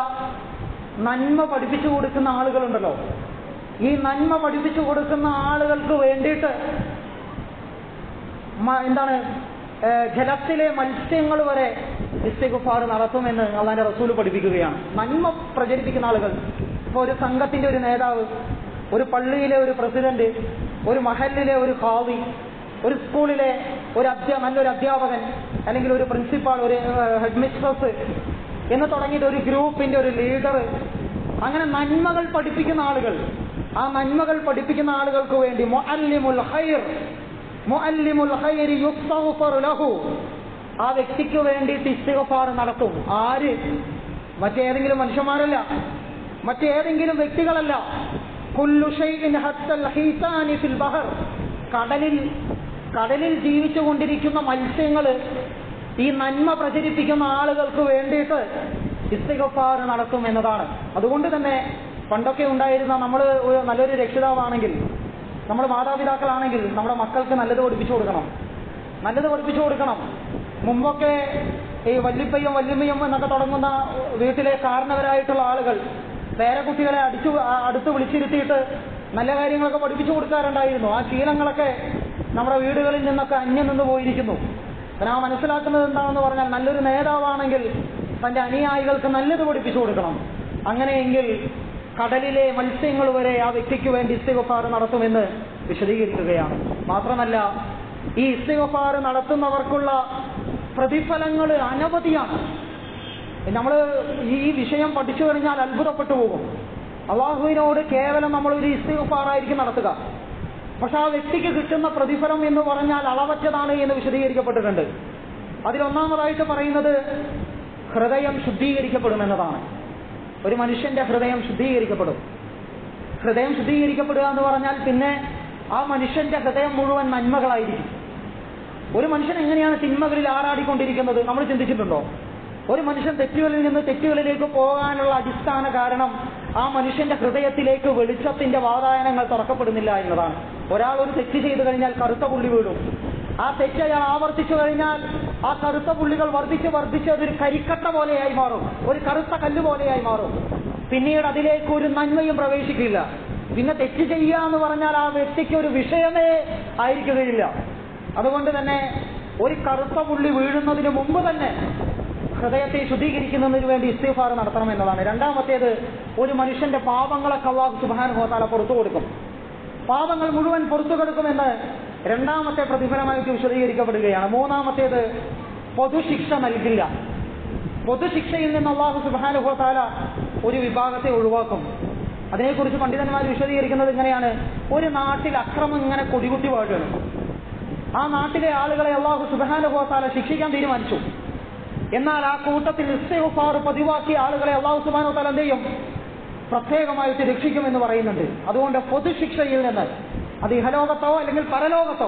നന്മ പഠിപ്പിച്ചു കൊടുക്കുന്ന ആളുകളുണ്ടല്ലോ ഈ നന്മ പഠിപ്പിച്ചു കൊടുക്കുന്ന ആളുകൾക്ക് വേണ്ടിയിട്ട് മ- എന്താണ് ഏഹ് ജലത്തിലെ മത്സ്യങ്ങൾ വരെ ഇസ്തിഗുഫാർ നടത്തുമെന്ന് അള്ളാന്റെ റസൂൽ പഠിപ്പിക്കുകയാണ് നന്മ പ്രചരിപ്പിക്കുന്ന ആളുകൾ ഇപ്പൊ ഒരു സംഘത്തിന്റെ ഒരു നേതാവ് ഒരു പള്ളിയിലെ ഒരു പ്രസിഡന്റ് ഒരു മഹലിലെ ഒരു ഖാവി ഒരു സ്കൂളിലെ ഒരു അധ്യാ നല്ലൊരു അധ്യാപകൻ അല്ലെങ്കിൽ ഒരു പ്രിൻസിപ്പാൾ ഒരു ഹെഡ് മിസ്ട്രസ് എന്ന് തുടങ്ങിയിട്ട് ഒരു ഗ്രൂപ്പിന്റെ ഒരു ലീഡർ അങ്ങനെ നന്മകൾ പഠിപ്പിക്കുന്ന ആളുകൾ ആ നന്മകൾ പഠിപ്പിക്കുന്ന ആളുകൾക്ക് വേണ്ടി മുഅല്ലിമുൽ ഖൈർ മുഅല്ലിമുൽ ഖൈരി യുസ്തഗ്ഫറു ലഹു ആ വ്യക്തിക്ക് വേണ്ടിയിട്ട് ഇസ്തിഗ്ഫാർ നടത്തും ആര് മറ്റേതെങ്കിലും മനുഷ്യന്മാരല്ല മറ്റേതെങ്കിലും വ്യക്തികളല്ല കുല്ലു ഷൈഇൻ ഹത്തൽ ഹീതാനി ഫിൽ ബഹർ കടലിൽ കടലിൽ ജീവിച്ചു കൊണ്ടിരിക്കുന്ന മത്സ്യങ്ങൾ ഈ നന്മ പ്രചരിപ്പിക്കുന്ന ആളുകൾക്ക് വേണ്ടിയിട്ട് ഇസ്തിഗഫാർ നടത്തും എന്നതാണ് അതുകൊണ്ട് തന്നെ പണ്ടൊക്കെ ഉണ്ടായിരുന്ന നമ്മൾ നല്ലൊരു രക്ഷിതാവാണെങ്കിൽ നമ്മൾ മാതാപിതാക്കളാണെങ്കിൽ നമ്മുടെ മക്കൾക്ക് നല്ലത് പഠിപ്പിച്ചു കൊടുക്കണം നല്ലത് പഠിപ്പിച്ചു കൊടുക്കണം മുമ്പൊക്കെ ഈ വല്ലിപ്പയും വല്യമ്മയും എന്നൊക്കെ തുടങ്ങുന്ന വീട്ടിലെ കാരണവരായിട്ടുള്ള ആളുകൾ പേരക്കുട്ടികളെ അടിച്ചു ആ- അടുത്ത് വിളിച്ചിരുത്തിയിട്ട് നല്ല കാര്യങ്ങളൊക്കെ പഠിപ്പിച്ചു കൊടുക്കാറുണ്ടായിരുന്നു ആ ശീലങ്ങളൊക്കെ നമ്മുടെ വീടുകളിൽ നിന്നൊക്കെ അന്യം നിന്ന് പോയിരിക്കുന്നു പിന്നെ ആ മനസ്സിലാക്കുന്നത് എന്താണെന്ന് പറഞ്ഞാൽ നല്ലൊരു നേതാവാണെങ്കിൽ തന്റെ അനുയായികൾക്ക് നല്ലത് പഠിപ്പിച്ചു കൊടുക്കണം അങ്ങനെയെങ്കിൽ കടലിലെ മത്സ്യങ്ങൾ വരെ ആ വ്യക്തിക്ക് വേണ്ടി ഇസ്തിഗഫാർ നടത്തുമെന്ന് വിശദീകരിക്കുകയാണ് മാത്രമല്ല ഈ ഇസ്തിഗഫാർ നടത്തുന്നവർക്കുള്ള പ്രതിഫലങ്ങൾ അനവധിയാണ് നമ്മൾ ഈ വിഷയം പഠിച്ചു കഴിഞ്ഞാൽ അത്ഭുതപ്പെട്ടു പോകും അള്ളാഹുവിനോട് കേവലം നമ്മൾ ഒരു ഇസ്തിഗഫാറായിരിക്കും നടത്തുക പക്ഷെ ആ വ്യക്തിക്ക് കിട്ടുന്ന പ്രതിഫലം എന്ന് പറഞ്ഞാൽ അളവറ്റതാണ് എന്ന് വിശദീകരിക്കപ്പെട്ടിട്ടുണ്ട് അതിലൊന്നാമതായിട്ട് പറയുന്നത് ഹൃദയം ശുദ്ധീകരിക്കപ്പെടുമെന്നതാണ് ഒരു മനുഷ്യന്റെ ഹൃദയം ശുദ്ധീകരിക്കപ്പെടും ഹൃദയം ശുദ്ധീകരിക്കപ്പെടുക എന്ന് പറഞ്ഞാൽ പിന്നെ ആ മനുഷ്യന്റെ ഹൃദയം മുഴുവൻ നന്മകളായിരിക്കും ഒരു മനുഷ്യൻ എങ്ങനെയാണ് തിന്മകളിൽ ആറാടിക്കൊണ്ടിരിക്കുന്നത് നമ്മൾ ചിന്തിച്ചിട്ടുണ്ടോ ഒരു മനുഷ്യൻ തെറ്റുകളിൽ നിന്ന് തെറ്റുകളിലേക്ക് പോകാനുള്ള അടിസ്ഥാന കാരണം ആ മനുഷ്യന്റെ ഹൃദയത്തിലേക്ക് വെളിച്ചത്തിന്റെ വാതായനങ്ങൾ തുറക്കപ്പെടുന്നില്ല എന്നതാണ് ഒരാൾ ഒരു തെറ്റ് ചെയ്തു കഴിഞ്ഞാൽ കറുത്ത പുള്ളി വീഴും ആ തെറ്റ് അയാൾ ആവർത്തിച്ചു കഴിഞ്ഞാൽ ആ കറുത്ത പുള്ളികൾ വർദ്ധിച്ച് വർദ്ധിച്ച് അതൊരു കരിക്കട്ട പോലെയായി മാറും ഒരു കറുത്ത കല്ല് പോലെയായി മാറും പിന്നീട് അതിലേക്ക് ഒരു നന്മയും പ്രവേശിക്കില്ല പിന്നെ തെറ്റ് ചെയ്യുക എന്ന് പറഞ്ഞാൽ ആ വ്യക്തിക്ക് ഒരു വിഷയമേ ആയിരിക്കുകയില്ല അതുകൊണ്ട് തന്നെ ഒരു കറുത്ത പുള്ളി വീഴുന്നതിന് മുമ്പ് തന്നെ ഹൃദയത്തെ ശുദ്ധീകരിക്കുന്നതിന് വേണ്ടി ഇസ്തിഫാർ നടത്തണം എന്നതാണ് രണ്ടാമത്തേത് ഒരു മനുഷ്യന്റെ പാപങ്ങളൊക്കെ അള്ളാഹു സുബാൻ ഹോത്താല പുറത്തു കൊടുക്കും പാപങ്ങൾ മുഴുവൻ പുറത്തു കൊടുക്കുമെന്ന് രണ്ടാമത്തെ പ്രതിഫലമായിട്ട് വിശദീകരിക്കപ്പെടുകയാണ് മൂന്നാമത്തേത് പൊതുശിക്ഷ നൽകില്ല പൊതുശിക്ഷയിൽ നിന്ന് അള്ളാഹു സുബാൻ ഹോത്താല ഒരു വിഭാഗത്തെ ഒഴിവാക്കും അതിനെക്കുറിച്ച് പണ്ഡിതന്മാർ വിശദീകരിക്കുന്നത് ഇങ്ങനെയാണ് ഒരു നാട്ടിൽ അക്രമം ഇങ്ങനെ കൊടികുത്തി വാഴുകയാണ് ആ നാട്ടിലെ ആളുകളെ അള്ളാഹു സുബാനുഭവത്താല ശിക്ഷിക്കാൻ തീരുമാനിച്ചു എന്നാൽ ആ കൂട്ടത്തിൽ ഇസ്തിഗ്ഫാർ പതിവാക്കിയ ആളുകളെ അള്ളാഹു സുബാനു താല എന്ത് ചെയ്യും പ്രത്യേകമായിട്ട് രക്ഷിക്കുമെന്ന് പറയുന്നുണ്ട് അതുകൊണ്ട് പൊതുശിക്ഷയിൽ നിന്ന് അത് ഇഹലോകത്തോ അല്ലെങ്കിൽ പരലോകത്തോ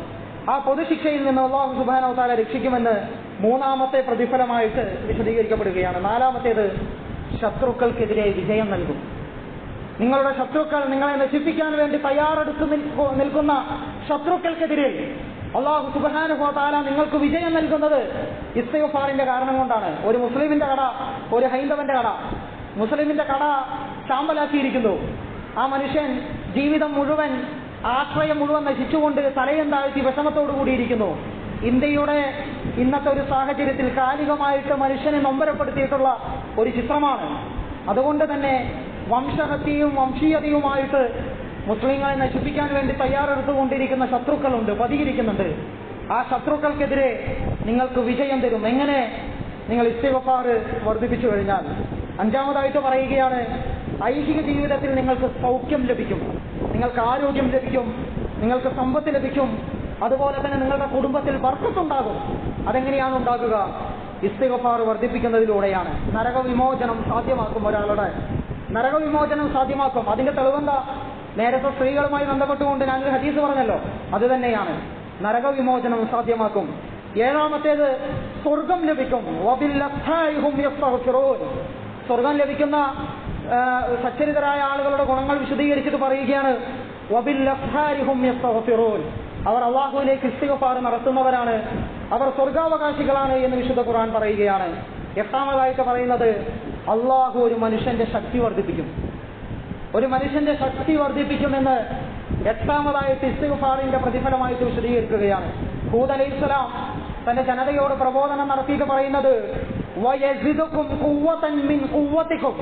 ആ പൊതുശിക്ഷയിൽ നിന്ന് അള്ളാഹു സുബാനോ താല രക്ഷിക്കുമെന്ന് മൂന്നാമത്തെ പ്രതിഫലമായിട്ട് വിശദീകരിക്കപ്പെടുകയാണ് നാലാമത്തേത് ശത്രുക്കൾക്കെതിരെ വിജയം നൽകും നിങ്ങളുടെ ശത്രുക്കൾ നിങ്ങളെ നശിപ്പിക്കാൻ വേണ്ടി തയ്യാറെടുത്ത് നിൽക്കു- നിൽക്കുന്ന ശത്രുക്കൾക്കെതിരെ അള്ളാഹു സുബാനുഭവത്താല നിങ്ങൾക്ക് വിജയം നൽകുന്നത് ഇസ്തഫാറിന്റെ കാരണം കൊണ്ടാണ് ഒരു മുസ്ലിമിന്റെ കട ഒരു ഹൈന്ദവന്റെ കട മുസ്ലിമിന്റെ കട ചാമ്പലാക്കിയിരിക്കുന്നു ആ മനുഷ്യൻ ജീവിതം മുഴുവൻ ആശ്രയം മുഴുവൻ നശിച്ചുകൊണ്ട് തലയും താഴ്ത്തി വിഷമത്തോടു കൂടിയിരിക്കുന്നു ഇന്ത്യയുടെ ഇന്നത്തെ ഒരു സാഹചര്യത്തിൽ കാലികമായിട്ട് മനുഷ്യനെ നൊമ്പരപ്പെടുത്തിയിട്ടുള്ള ഒരു ചിത്രമാണ് അതുകൊണ്ട് തന്നെ വംശഹത്യയും വംശീയതയുമായിട്ട് മുസ്ലിങ്ങളെ നശിപ്പിക്കാൻ വേണ്ടി തയ്യാറെടുത്തുകൊണ്ടിരിക്കുന്ന ശത്രുക്കളുണ്ട് പതിയിരിക്കുന്നുണ്ട് ആ ശത്രുക്കൾക്കെതിരെ നിങ്ങൾക്ക് വിജയം തരും എങ്ങനെ നിങ്ങൾ ഇസ്തിഗഫാർ വർദ്ധിപ്പിച്ചു കഴിഞ്ഞാൽ അഞ്ചാമതായിട്ട് പറയുകയാണ് ഐഹിക ജീവിതത്തിൽ നിങ്ങൾക്ക് സൗഖ്യം ലഭിക്കും നിങ്ങൾക്ക് ആരോഗ്യം ലഭിക്കും നിങ്ങൾക്ക് സമ്പത്ത് ലഭിക്കും അതുപോലെ തന്നെ നിങ്ങളുടെ കുടുംബത്തിൽ വർക്കത്തുണ്ടാകും അതെങ്ങനെയാണ് ഉണ്ടാകുക ഇസ്തിഗഫാർ വർദ്ധിപ്പിക്കുന്നതിലൂടെയാണ് നരകവിമോചനം സാധ്യമാക്കും ഒരാളുടെ നരകവിമോചനം സാധ്യമാക്കും അതിന്റെ തെളിവെന്താ നേരത്തെ സ്ത്രീകളുമായി ബന്ധപ്പെട്ടുകൊണ്ട് ഞാനൊരു ഹദീസ് പറഞ്ഞല്ലോ അത് തന്നെയാണ് നരകവിമോചനം സാധ്യമാക്കും ഏഴാമത്തേത് സ്വർഗം ലഭിക്കും വബില്ലഖായി ഹും യസ്തഗ്ഫിറൂൻ. സ്വർഗം ലഭിക്കുന്ന ആ, സച്ചരിതരായ ആളുകളുടെ ഗുണങ്ങൾ വിശദീകരിച്ചിട്ട് പറയുകയാണ് വബില്ലഖാരി ഹും യസ്തഗ്ഫിറൂൻ. അവർ അള്ളാഹുവിലേക്ക് ഇസ്തിഗഫാർ നടത്തുന്നവരാണ് അവർ സ്വർഗാവകാശികളാണ് എന്ന് വിശുദ്ധ ഖുർആൻ പറയുകയാണ് എട്ടാമതായിട്ട് പറയുന്നത് അള്ളാഹു ഒരു മനുഷ്യന്റെ ശക്തി വർദ്ധിപ്പിക്കും ഒരു മനുഷ്യന്റെ ശക്തി വർദ്ധിപ്പിക്കുമെന്ന് എട്ടാമതായിട്ട് ഇസ്തിഗ്ഫാറിന്റെ പ്രതിഫലമായിട്ട് വിശദീകരിക്കുകയാണ് ഹൂദ് അലൈഹിസ്സലാം തന്റെ ജനതയോട് പ്രബോധനം നടത്തിയിട്ട് പറയുന്നത് വയസിദുക്കും ഖുവ്വതൻ മിൻ ഖുവ്വതിക്കും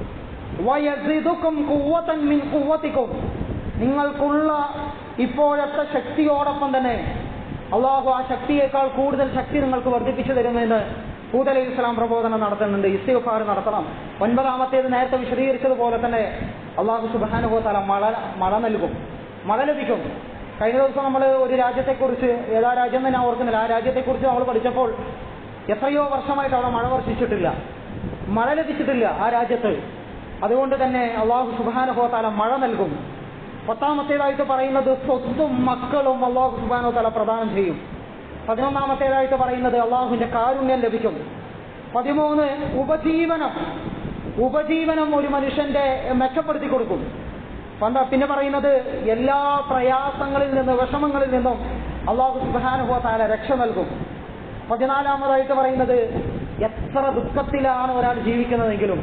വയസിദുക്കും ഖുവ്വതൻ മിൻ ഖുവ്വതിക്കും നിങ്ങൾക്കുള്ള ഇപ്പോഴത്തെ ശക്തിയോടൊപ്പം തന്നെ അള്ളാഹു ആ ശക്തിയേക്കാൾ കൂടുതൽ ശക്തി നിങ്ങൾക്ക് വർദ്ധിപ്പിച്ചു തരുമെന്ന് ഹൂദ് അലൈഹി ഇസ്ലാം പ്രബോധനം നടത്തുന്നുണ്ട് ഇസ്തിഗ്ഫാർ നടത്തണം ഒൻപതാമത്തേത് നേരത്തെ വിശദീകരിച്ചതുപോലെ തന്നെ അള്ളാഹു സുബാനുഭവത്താല മഴ മഴ നൽകും മഴ ലഭിക്കും കഴിഞ്ഞ ദിവസം നമ്മൾ ഒരു രാജ്യത്തെക്കുറിച്ച് ഏതാ രാജ്യം എന്ന് ഞാൻ ഓർക്കുന്നില്ല ആ രാജ്യത്തെക്കുറിച്ച് നമ്മൾ പഠിച്ചപ്പോൾ എത്രയോ വർഷമായിട്ട് അവിടെ മഴ വർഷിച്ചിട്ടില്ല മഴ ലഭിച്ചിട്ടില്ല ആ രാജ്യത്ത് അതുകൊണ്ട് തന്നെ അള്ളാഹു സുബാനുഭവത്താല മഴ നൽകും പത്താമത്തേതായിട്ട് പറയുന്നത് സ്വത്തും മക്കളും അള്ളാഹു സുബാനോ തല പ്രദാനം ചെയ്യും പതിനൊന്നാമത്തേതായിട്ട് പറയുന്നത് അള്ളാഹുവിന്റെ കാരുണ്യം ലഭിക്കും പതിമൂന്ന് ഉപജീവനം ഉപജീവനം ഒരു മനുഷ്യന്റെ മെച്ചപ്പെടുത്തി കൊടുക്കും പന്ത- പിന്നെ പറയുന്നത് എല്ലാ പ്രയാസങ്ങളിൽ നിന്നും വിഷമങ്ങളിൽ നിന്നും അള്ളാഹു സുബാനുഭവ താല രക്ഷ നൽകും പതിനാലാമതായിട്ട് പറയുന്നത് എത്ര ദുഃഖത്തിലാണ് ഒരാൾ ജീവിക്കുന്നതെങ്കിലും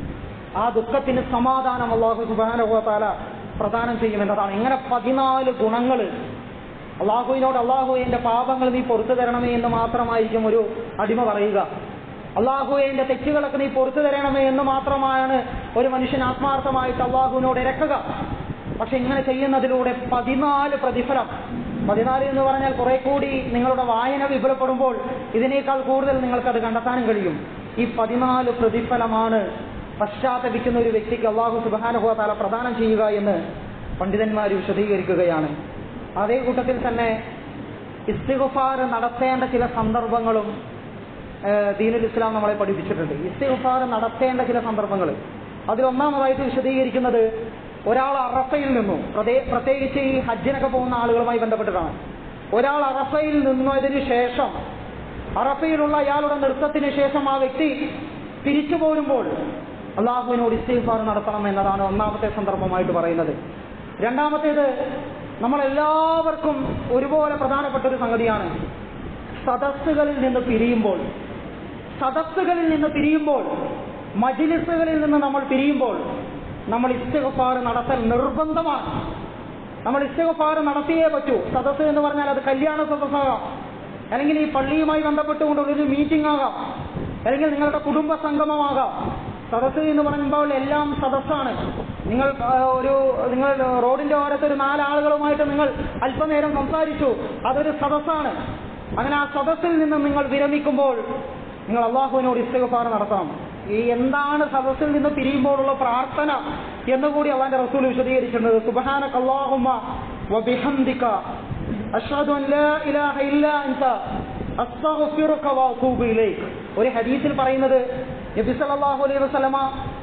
ആ ദുഃഖത്തിന് സമാധാനം അള്ളാഹു സുബാനുഭവ താല പ്രദാനം ചെയ്യുമെന്നതാണ് ഇങ്ങനെ പതിനാല് ഗുണങ്ങൾ അള്ളാഹുവിനോട് അള്ളാഹു എന്റെ പാപങ്ങൾ നീ പൊറത്തു തരണമേ എന്ന് മാത്രമായിരിക്കും ഒരു അടിമ പറയുക അള്ളാഹു എന്റെ തെറ്റുകളൊക്കെ നീ പൊറത്തു തരണമേ എന്ന് മാത്രമാണ് ഒരു മനുഷ്യൻ ആത്മാർത്ഥമായിട്ട് അള്ളാഹുവിനോട് ഇരക്കുക പക്ഷെ ഇങ്ങനെ ചെയ്യുന്നതിലൂടെ പതിനാല് പ്രതിഫലം പതിനാല് എന്ന് പറഞ്ഞാൽ കുറെ കൂടി നിങ്ങളുടെ വായന വിപുലപ്പെടുമ്പോൾ ഇതിനേക്കാൾ കൂടുതൽ നിങ്ങൾക്കത് കണ്ടെത്താനും കഴിയും ഈ പതിനാല് പ്രതിഫലമാണ് പശ്ചാത്തപിക്കുന്ന ഒരു വ്യക്തിക്ക് അള്ളാഹു സുബാനുഭവത്താല പ്രദാനം ചെയ്യുക എന്ന് പണ്ഡിതന്മാർ വിശദീകരിക്കുകയാണ് അതേ കൂട്ടത്തിൽ തന്നെ ഇസ്തിഗുഫാർ നടത്തേണ്ട ചില സന്ദർഭങ്ങളും ഏഹ്, ദീനുൽ ഇസ്ലാം നമ്മളെ പഠിപ്പിച്ചിട്ടുണ്ട് ഇസ്തിഗുഫാർ നടത്തേണ്ട ചില സന്ദർഭങ്ങൾ അതിലൊന്നാമതായിട്ട് വിശദീകരിക്കുന്നത് ഒരാൾ അറഫയിൽ നിന്നു പ്രതേ- പ്രത്യേകിച്ച് ഈ ഹജ്ജിനൊക്കെ പോകുന്ന ആളുകളുമായി ബന്ധപ്പെട്ടിട്ടാണ് ഒരാൾ അറഫയിൽ നിന്നതിന് ശേഷം അറഫയിലുള്ള അയാളുടെ നൃത്തത്തിന് ശേഷം ആ വ്യക്തി തിരിച്ചു പോരുമ്പോൾ അള്ളാഹുവിനോട് ഇസ്തിഗ്ഫാർ നടത്തണം എന്നതാണ് ഒന്നാമത്തെ സന്ദർഭമായിട്ട് പറയുന്നത് രണ്ടാമത്തേത് നമ്മളെല്ലാവർക്കും ഒരുപോലെ പ്രധാനപ്പെട്ട ഒരു സംഗതിയാണ് സദസ്സുകളിൽ നിന്ന് പിരിയുമ്പോൾ സദസ്സുകളിൽ നിന്ന് പിരിയുമ്പോൾ മജിലിസുകളിൽ നിന്ന് നമ്മൾ പിരിയുമ്പോൾ നമ്മൾ ഇസ്തിഗ്ഫാർ നടത്തൽ നിർബന്ധമാണ് നമ്മൾ ഇസ്തിഗ്ഫാർ നടത്തിയേ പറ്റൂ സദസ്സ് എന്ന് പറഞ്ഞാൽ അത് കല്യാണ സദസ്സാകാം അല്ലെങ്കിൽ ഈ പള്ളിയുമായി ബന്ധപ്പെട്ടുകൊണ്ടുള്ള ഒരു മീറ്റിംഗ് ആകാം അല്ലെങ്കിൽ നിങ്ങളുടെ കുടുംബ സംഗമമാകാം സദസ്സ് എന്ന് പറയുമ്പോൾ എല്ലാം സദസ്സാണ് നിങ്ങൾ ആ, ഒരു നിങ്ങൾ റോഡിന്റെ ഓരത്ത് ഒരു നാലാളുകളുമായിട്ട് നിങ്ങൾ അല്പനേരം സംസാരിച്ചു അതൊരു സദസ്സാണ് അങ്ങനെ ആ സദസ്സിൽ നിന്ന് നിങ്ങൾ വിരമിക്കുമ്പോൾ നിങ്ങൾ അള്ളാഹുവിനോട് ഇസ്തിഗ്ഫാർ നടത്തണം ഈ എന്താണ് സദസ്സിൽ നിന്ന് പിരിയുമ്പോഴുള്ള പ്രാർത്ഥന എന്നുകൂടി അള്ളാന്റെ റസൂൽ വിശദീകരിച്ചിട്ടുണ്ട് സുബഹാനക അല്ലാഹുമ്മ വബിഹംദിക അഷ്ഹദു അൻ ലാ ഇലാഹ ഇല്ലാ അൻത അസ്തഗ്ഫിറുക വഅതൂബു ഇലൈക് ഒരു ഹദീസിൽ പറയുന്നത് നബി സല്ലല്ലാഹു അലൈഹി വസല്ലമ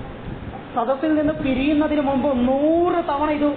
സദസ്സിൽ നിന്ന് പിരിയുന്നതിന് മുമ്പ് നൂറ് തവണ ഇത്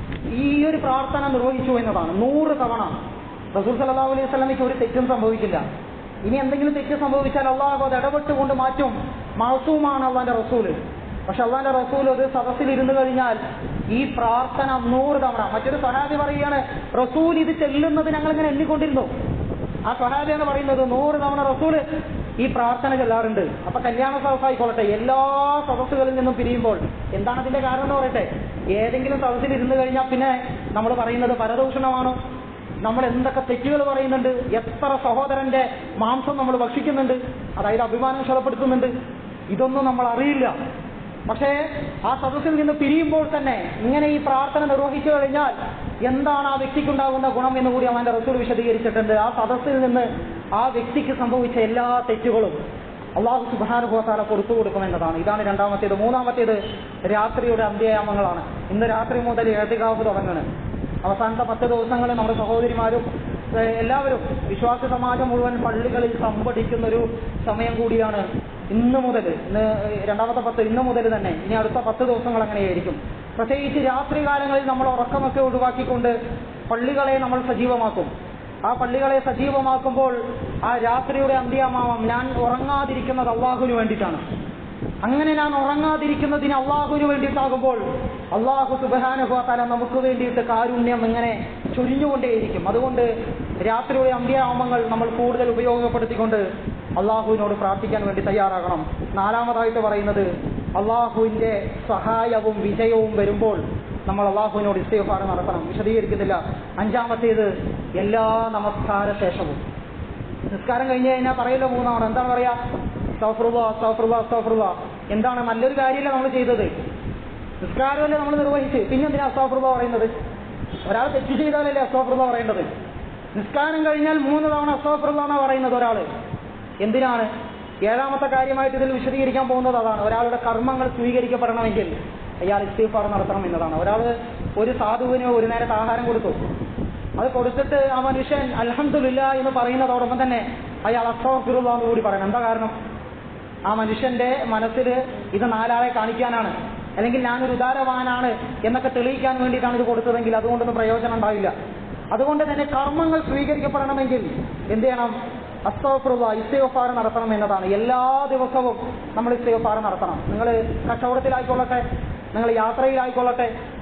ഈ ഒരു പ്രാർത്ഥന നിർവഹിച്ചു എന്നതാണ് നൂറ് തവണ റസൂൽ സല്ലല്ലാഹു അലൈഹി വസല്ലമയ്ക്ക് ഒരു തെറ്റും സംഭവിക്കില്ല ഇനി എന്തെങ്കിലും തെറ്റ് സംഭവിച്ചാൽ അള്ളാഹു അത് ഇടപെട്ടുകൊണ്ട് മാറ്റും മാസവുമാണ് അള്ളാന്റെ റസൂല് പക്ഷെ അള്ളാന്റെ റസൂൽ ഒരു സദസ്സിൽ ഇരുന്ന് കഴിഞ്ഞാൽ ഈ പ്രാർത്ഥന നൂറ് തവണ മറ്റൊരു സഹാബി പറയുകയാണ് റസൂൽ ഇത് ചെല്ലുന്നത് ഞങ്ങൾ ഇങ്ങനെ എണ്ണിക്കൊണ്ടിരുന്നു ആ സഹാബി എന്ന് പറയുന്നത് നൂറ് തവണ റസൂല് ഈ പ്രാർത്ഥന ചെല്ലാറുണ്ട് അപ്പൊ കല്യാണ സദസ്സായിക്കോളട്ടെ എല്ലാ സദസ്സുകളിൽ നിന്നും പിരിയുമ്പോൾ എന്താണ് അതിന്റെ കാരണം എന്ന് പറയട്ടെ ഏതെങ്കിലും സദസ്സിൽ ഇരുന്ന് കഴിഞ്ഞാൽ പിന്നെ നമ്മൾ പറയുന്നത് പരദൂഷണമാണോ നമ്മൾ എന്തൊക്കെ തെറ്റുകൾ പറയുന്നുണ്ട് എത്ര സഹോദരന്റെ മാംസം നമ്മൾ ഭക്ഷിക്കുന്നുണ്ട് അതായത് അഭിമാനം ക്ഷതപ്പെടുത്തുന്നുണ്ട് ഇതൊന്നും നമ്മൾ അറിയില്ല പക്ഷേ ആ സദസ്സിൽ നിന്ന് പിരിയുമ്പോൾ തന്നെ ഇങ്ങനെ ഈ പ്രാർത്ഥന നിർവഹിച്ചു കഴിഞ്ഞാൽ എന്താണ് ആ വ്യക്തിക്കുണ്ടാകുന്ന ഗുണം എന്ന് കൂടി അവന്റെ റസൂൽ വിശദീകരിച്ചിട്ടുണ്ട് ആ സദസ്സിൽ നിന്ന് ആ വ്യക്തിക്ക് സംഭവിച്ച എല്ലാ തെറ്റുകളും അള്ളാഹു സുബാനുഭവത്താല കൊടുത്തു കൊടുക്കുമെന്നതാണ് ഇതാണ് രണ്ടാമത്തേത് മൂന്നാമത്തേത് രാത്രിയുടെ അന്ത്യയാമങ്ങളാണ് ഇന്ന് രാത്രി മുതൽ എഴുതികാവ് തുടങ്ങുന്നത് അവസാനത്തെ പത്ത് ദിവസങ്ങളിൽ നമ്മുടെ സഹോദരിമാരും ഏഹ്, എല്ലാവരും വിശ്വാസ സമാജം മുഴുവൻ പള്ളികളിൽ സംഭടിക്കുന്ന ഒരു സമയം കൂടിയാണ് ഇന്ന് മുതൽ ഇന്ന് രണ്ടാമത്തെ പത്ത് ഇന്ന് മുതൽ തന്നെ ഇനി അടുത്ത പത്ത് ദിവസങ്ങൾ അങ്ങനെയായിരിക്കും പ്രത്യേകിച്ച് രാത്രി കാലങ്ങളിൽ നമ്മൾ ഉറക്കമൊക്കെ ഒഴിവാക്കിക്കൊണ്ട് പള്ളികളെ നമ്മൾ സജീവമാക്കും ആ പള്ളികളെ സജീവമാക്കുമ്പോൾ ആ രാത്രിയുടെ അന്ത്യമാമം ഞാൻ ഉറങ്ങാതിരിക്കുന്നത് അള്ളാഹുവിന് വേണ്ടിയിട്ടാണ് അങ്ങനെ ഞാൻ ഉറങ്ങാതിരിക്കുന്നതിന് അള്ളാഹുവിന് വേണ്ടിയിട്ടാകുമ്പോൾ അള്ളാഹു സുബാനുഭവത്താല നമുക്ക് വേണ്ടിയിട്ട് കാരുണ്യം ഇങ്ങനെ ചൊരിഞ്ഞുകൊണ്ടേയിരിക്കും അതുകൊണ്ട് രാത്രിയുടെ അന്ത്യാമങ്ങൾ നമ്മൾ കൂടുതൽ ഉപയോഗപ്പെടുത്തിക്കൊണ്ട് അള്ളാഹുവിനോട് പ്രാർത്ഥിക്കാൻ വേണ്ടി തയ്യാറാകണം നാലാമതായിട്ട് പറയുന്നത് അള്ളാഹുവിന്റെ സഹായവും വിജയവും വരുമ്പോൾ നമ്മൾ അള്ളാഹുവിനോട് ഇസ്തേഫാർ നടത്തണം വിശദീകരിക്കുന്നില്ല അഞ്ചാമത്തേത് എല്ലാ നമസ്കാര ശേഷവും നിസ്കാരം കഴിഞ്ഞ് കഴിഞ്ഞാൽ പറയില്ല മൂന്നാണ് എന്താണ് പറയാ സൗഫറുള്ള സൗഫറുള്ള സൗഫറുള്ള എന്താണ് നല്ലൊരു കാര്യമല്ല നമ്മൾ ചെയ്തത് നിസ്കാരമല്ലേ നമ്മൾ നിർവഹിച്ച് പിന്നെ എന്തിനാ അസ്താഫറുള്ള പറയുന്നത് ഒരാൾ തെറ്റ് ചെയ്താലല്ലേ അസ്താഫറുള്ള പറയേണ്ടത് നിസ്കാരം കഴിഞ്ഞാൽ മൂന്ന് തവണ അസ്താഫറുള്ള എന്നാണ് പറയുന്നത് ഒരാൾ എന്തിനാണ് ഏഴാമത്തെ കാര്യമായിട്ട് ഇതിൽ വിശദീകരിക്കാൻ പോകുന്നത് അതാണ് ഒരാളുടെ കർമ്മങ്ങൾ സ്വീകരിക്കപ്പെടണമെങ്കിൽ അയാൾ ഇസ്തീഫാർ നടത്തണം എന്നതാണ് ഒരാൾ ഒരു സാധുവിന് ഒരു നേരത്തെ ആഹാരം കൊടുത്തു അത് കൊടുത്തിട്ട് ആ മനുഷ്യൻ അൽഹംദുലില്ല എന്ന് പറയുന്നതോടൊപ്പം തന്നെ അയാൾ അസ്തഫിറുള്ള എന്ന് കൂടി പറയണം എന്താ കാരണം ആ മനുഷ്യന്റെ മനസ്സിൽ ഇത് നാലാളെ കാണിക്കാനാണ് അല്ലെങ്കിൽ ഞാനൊരു ഉദാരവാനാണ് എന്നൊക്കെ തെളിയിക്കാൻ വേണ്ടിയിട്ടാണ് ഇത് കൊടുത്തതെങ്കിൽ അതുകൊണ്ടൊന്നും പ്രയോജനം ഉണ്ടാവില്ല അതുകൊണ്ട് തന്നെ കർമ്മങ്ങൾ സ്വീകരിക്കപ്പെടണമെങ്കിൽ എന്ത് ചെയ്യണം അസ്തോഫറുള്ള ഇസ്തയോഫാർ നടത്തണം എന്നതാണ് എല്ലാ ദിവസവും നമ്മൾ ഇസ്തയോഫാർ നടത്തണം നിങ്ങൾ കച്ചവടത്തിലായിക്കൊള്ളട്ടെ നിങ്ങൾ യാത്രയിലായിക്കൊള്ളട്ടെ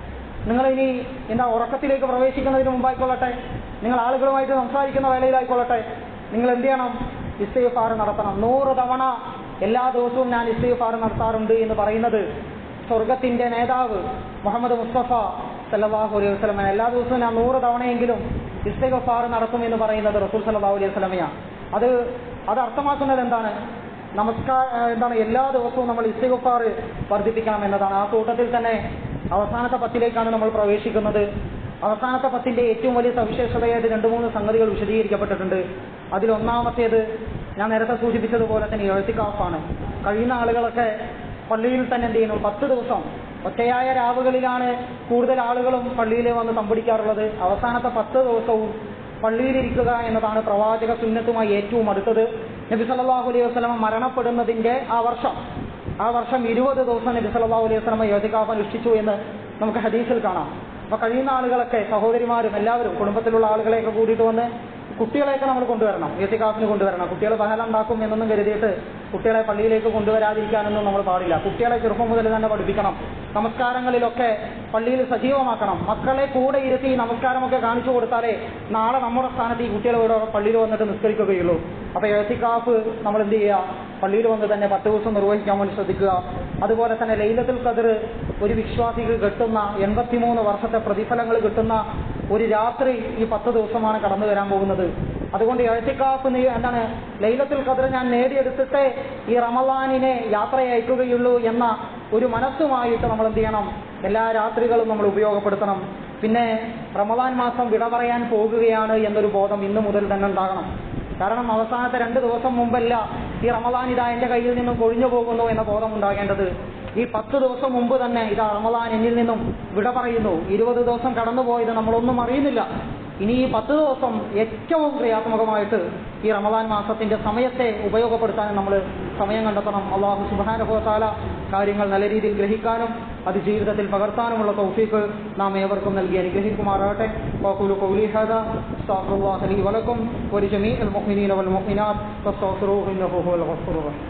നിങ്ങൾ ഇനി എന്താ ഉറക്കത്തിലേക്ക് പ്രവേശിക്കുന്നതിന് മുമ്പായിക്കൊള്ളട്ടെ നിങ്ങൾ ആളുകളുമായിട്ട് സംസാരിക്കുന്ന വേളയിലായിക്കൊള്ളട്ടെ നിങ്ങൾ എന്ത് ചെയ്യണം ഇസ്തിഫാർ നടത്തണം നൂറ് തവണ എല്ലാ ദിവസവും ഞാൻ ഇസ്തിഫാർ നടത്താറുണ്ട് എന്ന് പറയുന്നത് സ്വർഗത്തിന്റെ നേതാവ് മുഹമ്മദ് മുസ്തഫ സല്ലല്ലാഹു അലൈഹി വസല്ലമ എല്ലാ ദിവസവും ഞാൻ നൂറ് തവണയെങ്കിലും ഇസ്തിഗഫാർ നടത്തും എന്ന് പറയുന്നത് റസൂൽ സല്ലല്ലാഹു അലൈഹി വസല്ലമയാണ് അത് അത് അർത്ഥമാക്കുന്നത് എന്താണ് നമസ്കാര എന്താണ് എല്ലാ ദിവസവും നമ്മൾ ഇസ്തിഗഫാർ വർദ്ധിപ്പിക്കണം എന്നതാണ് ആ കൂട്ടത്തിൽ തന്നെ അവസാനത്തെ പത്തിലേക്കാണ് നമ്മൾ പ്രവേശിക്കുന്നത് അവസാനത്തെ പത്തിന്റെ ഏറ്റവും വലിയ സവിശേഷതയായിട്ട് രണ്ട് മൂന്ന് സംഗതികൾ വിശദീകരിക്കപ്പെട്ടിട്ടുണ്ട് അതിലൊന്നാമത്തേത് ഞാൻ നേരത്തെ സൂചിപ്പിച്ചതുപോലെ തന്നെ എഴുത്തിക്കാഫാണ് കഴിയുന്ന ആളുകളൊക്കെ പള്ളിയിൽ തന്നെ എന്ത് ചെയ്യുന്നു പത്ത് ദിവസം ഒറ്റയായ രാവുകളിലാണ് കൂടുതൽ ആളുകളും പള്ളിയിൽ വന്ന് സംഭടിക്കാറുള്ളത് അവസാനത്തെ പത്ത് ദിവസവും പള്ളിയിലിരിക്കുക എന്നതാണ് പ്രവാചക സുന്നത്തുമായി ഏറ്റവും അടുത്തത് നബി സല്ലല്ലാഹു അലൈഹി വസല്ലമ മരണപ്പെടുന്നതിന്റെ ആ വർഷം ആ വർഷം ഇരുപത് ദിവസം നബി സല്ലല്ലാഹു അലൈഹി വസല്ലമ യോധിക്കാഫ് അനുഷ്ഠിച്ചു എന്ന് നമുക്ക് ഹദീസിൽ കാണാം അപ്പൊ കഴിയുന്ന ആളുകളൊക്കെ സഹോദരിമാരും എല്ലാവരും കുടുംബത്തിലുള്ള ആളുകളെയൊക്കെ കൂടിയിട്ട് വന്ന് കുട്ടികളെയൊക്കെ നമ്മൾ കൊണ്ടുവരണം യോധിക്കാഫിന് കൊണ്ടുവരണം കുട്ടികൾ ബഹളം ഉണ്ടാക്കും എന്നൊന്നും കരുതിയിട്ട് കുട്ടികളെ പള്ളിയിലേക്ക് കൊണ്ടുവരാതിരിക്കാനൊന്നും നമ്മൾ പാടില്ല കുട്ടികളെ ചെറുപ്പം മുതൽ തന്നെ പഠിപ്പിക്കണം നമസ്കാരങ്ങളിലൊക്കെ പള്ളിയിൽ സജീവമാക്കണം മക്കളെ കൂടെ ഇരുത്തി നമസ്കാരമൊക്കെ കാണിച്ചു കൊടുത്താലേ നാളെ നമ്മുടെ സ്ഥാനത്ത് ഈ കുട്ടികൾ ഇവിടെ പള്ളിയിൽ വന്നിട്ട് നിസ്കരിക്കുകയുള്ളൂ അപ്പൊ എഴുത്തിക്കാഫ് നമ്മൾ എന്ത് ചെയ്യുക പള്ളിയിൽ വന്ന് തന്നെ പത്ത് ദിവസം നിർവഹിക്കാൻ വേണ്ടി ശ്രദ്ധിക്കുക അതുപോലെ തന്നെ ലൈലത്തുൽ ഖദർ ഒരു വിശ്വാസിക്ക് കിട്ടുന്ന എൺപത്തിമൂന്ന് വർഷത്തെ പ്രതിഫലങ്ങൾ കിട്ടുന്ന ഒരു രാത്രി ഈ പത്ത് ദിവസമാണ് കടന്നു വരാൻ പോകുന്നത് അതുകൊണ്ട് എഴുത്തിക്കാഫ് നീ എന്താണ് ലൈലത്തുൽ ഖദർ ഞാൻ നേടിയെടുത്തിട്ടേ ഈ റമദാനിനെ യാത്രയയക്കുകയുള്ളൂ എന്ന ഒരു മനസ്സുമായിട്ട് നമ്മൾ എന്ത് ചെയ്യണം എല്ലാ രാത്രികളും നമ്മൾ ഉപയോഗപ്പെടുത്തണം പിന്നെ റമദാൻ മാസം വിട പറയാൻ പോകുകയാണ് എന്നൊരു ബോധം ഇന്നു മുതൽ തന്നെ ഉണ്ടാകണം കാരണം അവസാനത്തെ രണ്ട് ദിവസം മുമ്പല്ല ഈ റമദാൻ ഇതാ എന്റെ കയ്യിൽ നിന്നും കൊഴിഞ്ഞു പോകുന്നു എന്ന ബോധം ഉണ്ടാകേണ്ടത് ഈ പത്ത് ദിവസം മുമ്പ് തന്നെ ഇതാ റമദാൻ എന്നിൽ നിന്നും വിട പറയുന്നു ഇരുപത് ദിവസം കടന്നുപോയത് നമ്മളൊന്നും അറിയുന്നില്ല ഇനി ഈ പത്ത് ദിവസം ഏറ്റവും ക്രിയാത്മകമായിട്ട് ഈ റമദാൻ മാസത്തിന്റെ സമയത്തെ ഉപയോഗപ്പെടുത്താൻ നമ്മൾ സമയം കണ്ടെത്തണം അള്ളാഹു സുബാനുഭവത്താല കാര്യങ്ങൾ നല്ല രീതിയിൽ ഗ്രഹിക്കാനും അത് ജീവിതത്തിൽ പകർത്താനുമുള്ള തൗഫീക്ക് നാം ഏവർക്കും നൽകി അനുഗ്രഹിക്കുമാറാകട്ടെ വാഖൂലു ഖൗലി ഹാദാ അസ്തഗ്ഫിറുല്ലാഹ ലി വലക്കും വലിജമീഇൽ മുഅ്മിനീന വൽ മുഅ്മിനാത്ത് ഫസ്തഗ്ഫിറൂഹു ഇന്നഹു ഹുവൽ ഗഫൂറുർ റഹീം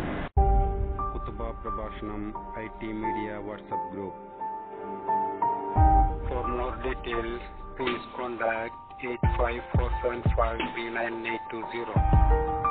കുത്തുബ പ്രഭാഷണം I T media WhatsApp group for more details please contact eight five four seven five three nine eight two zero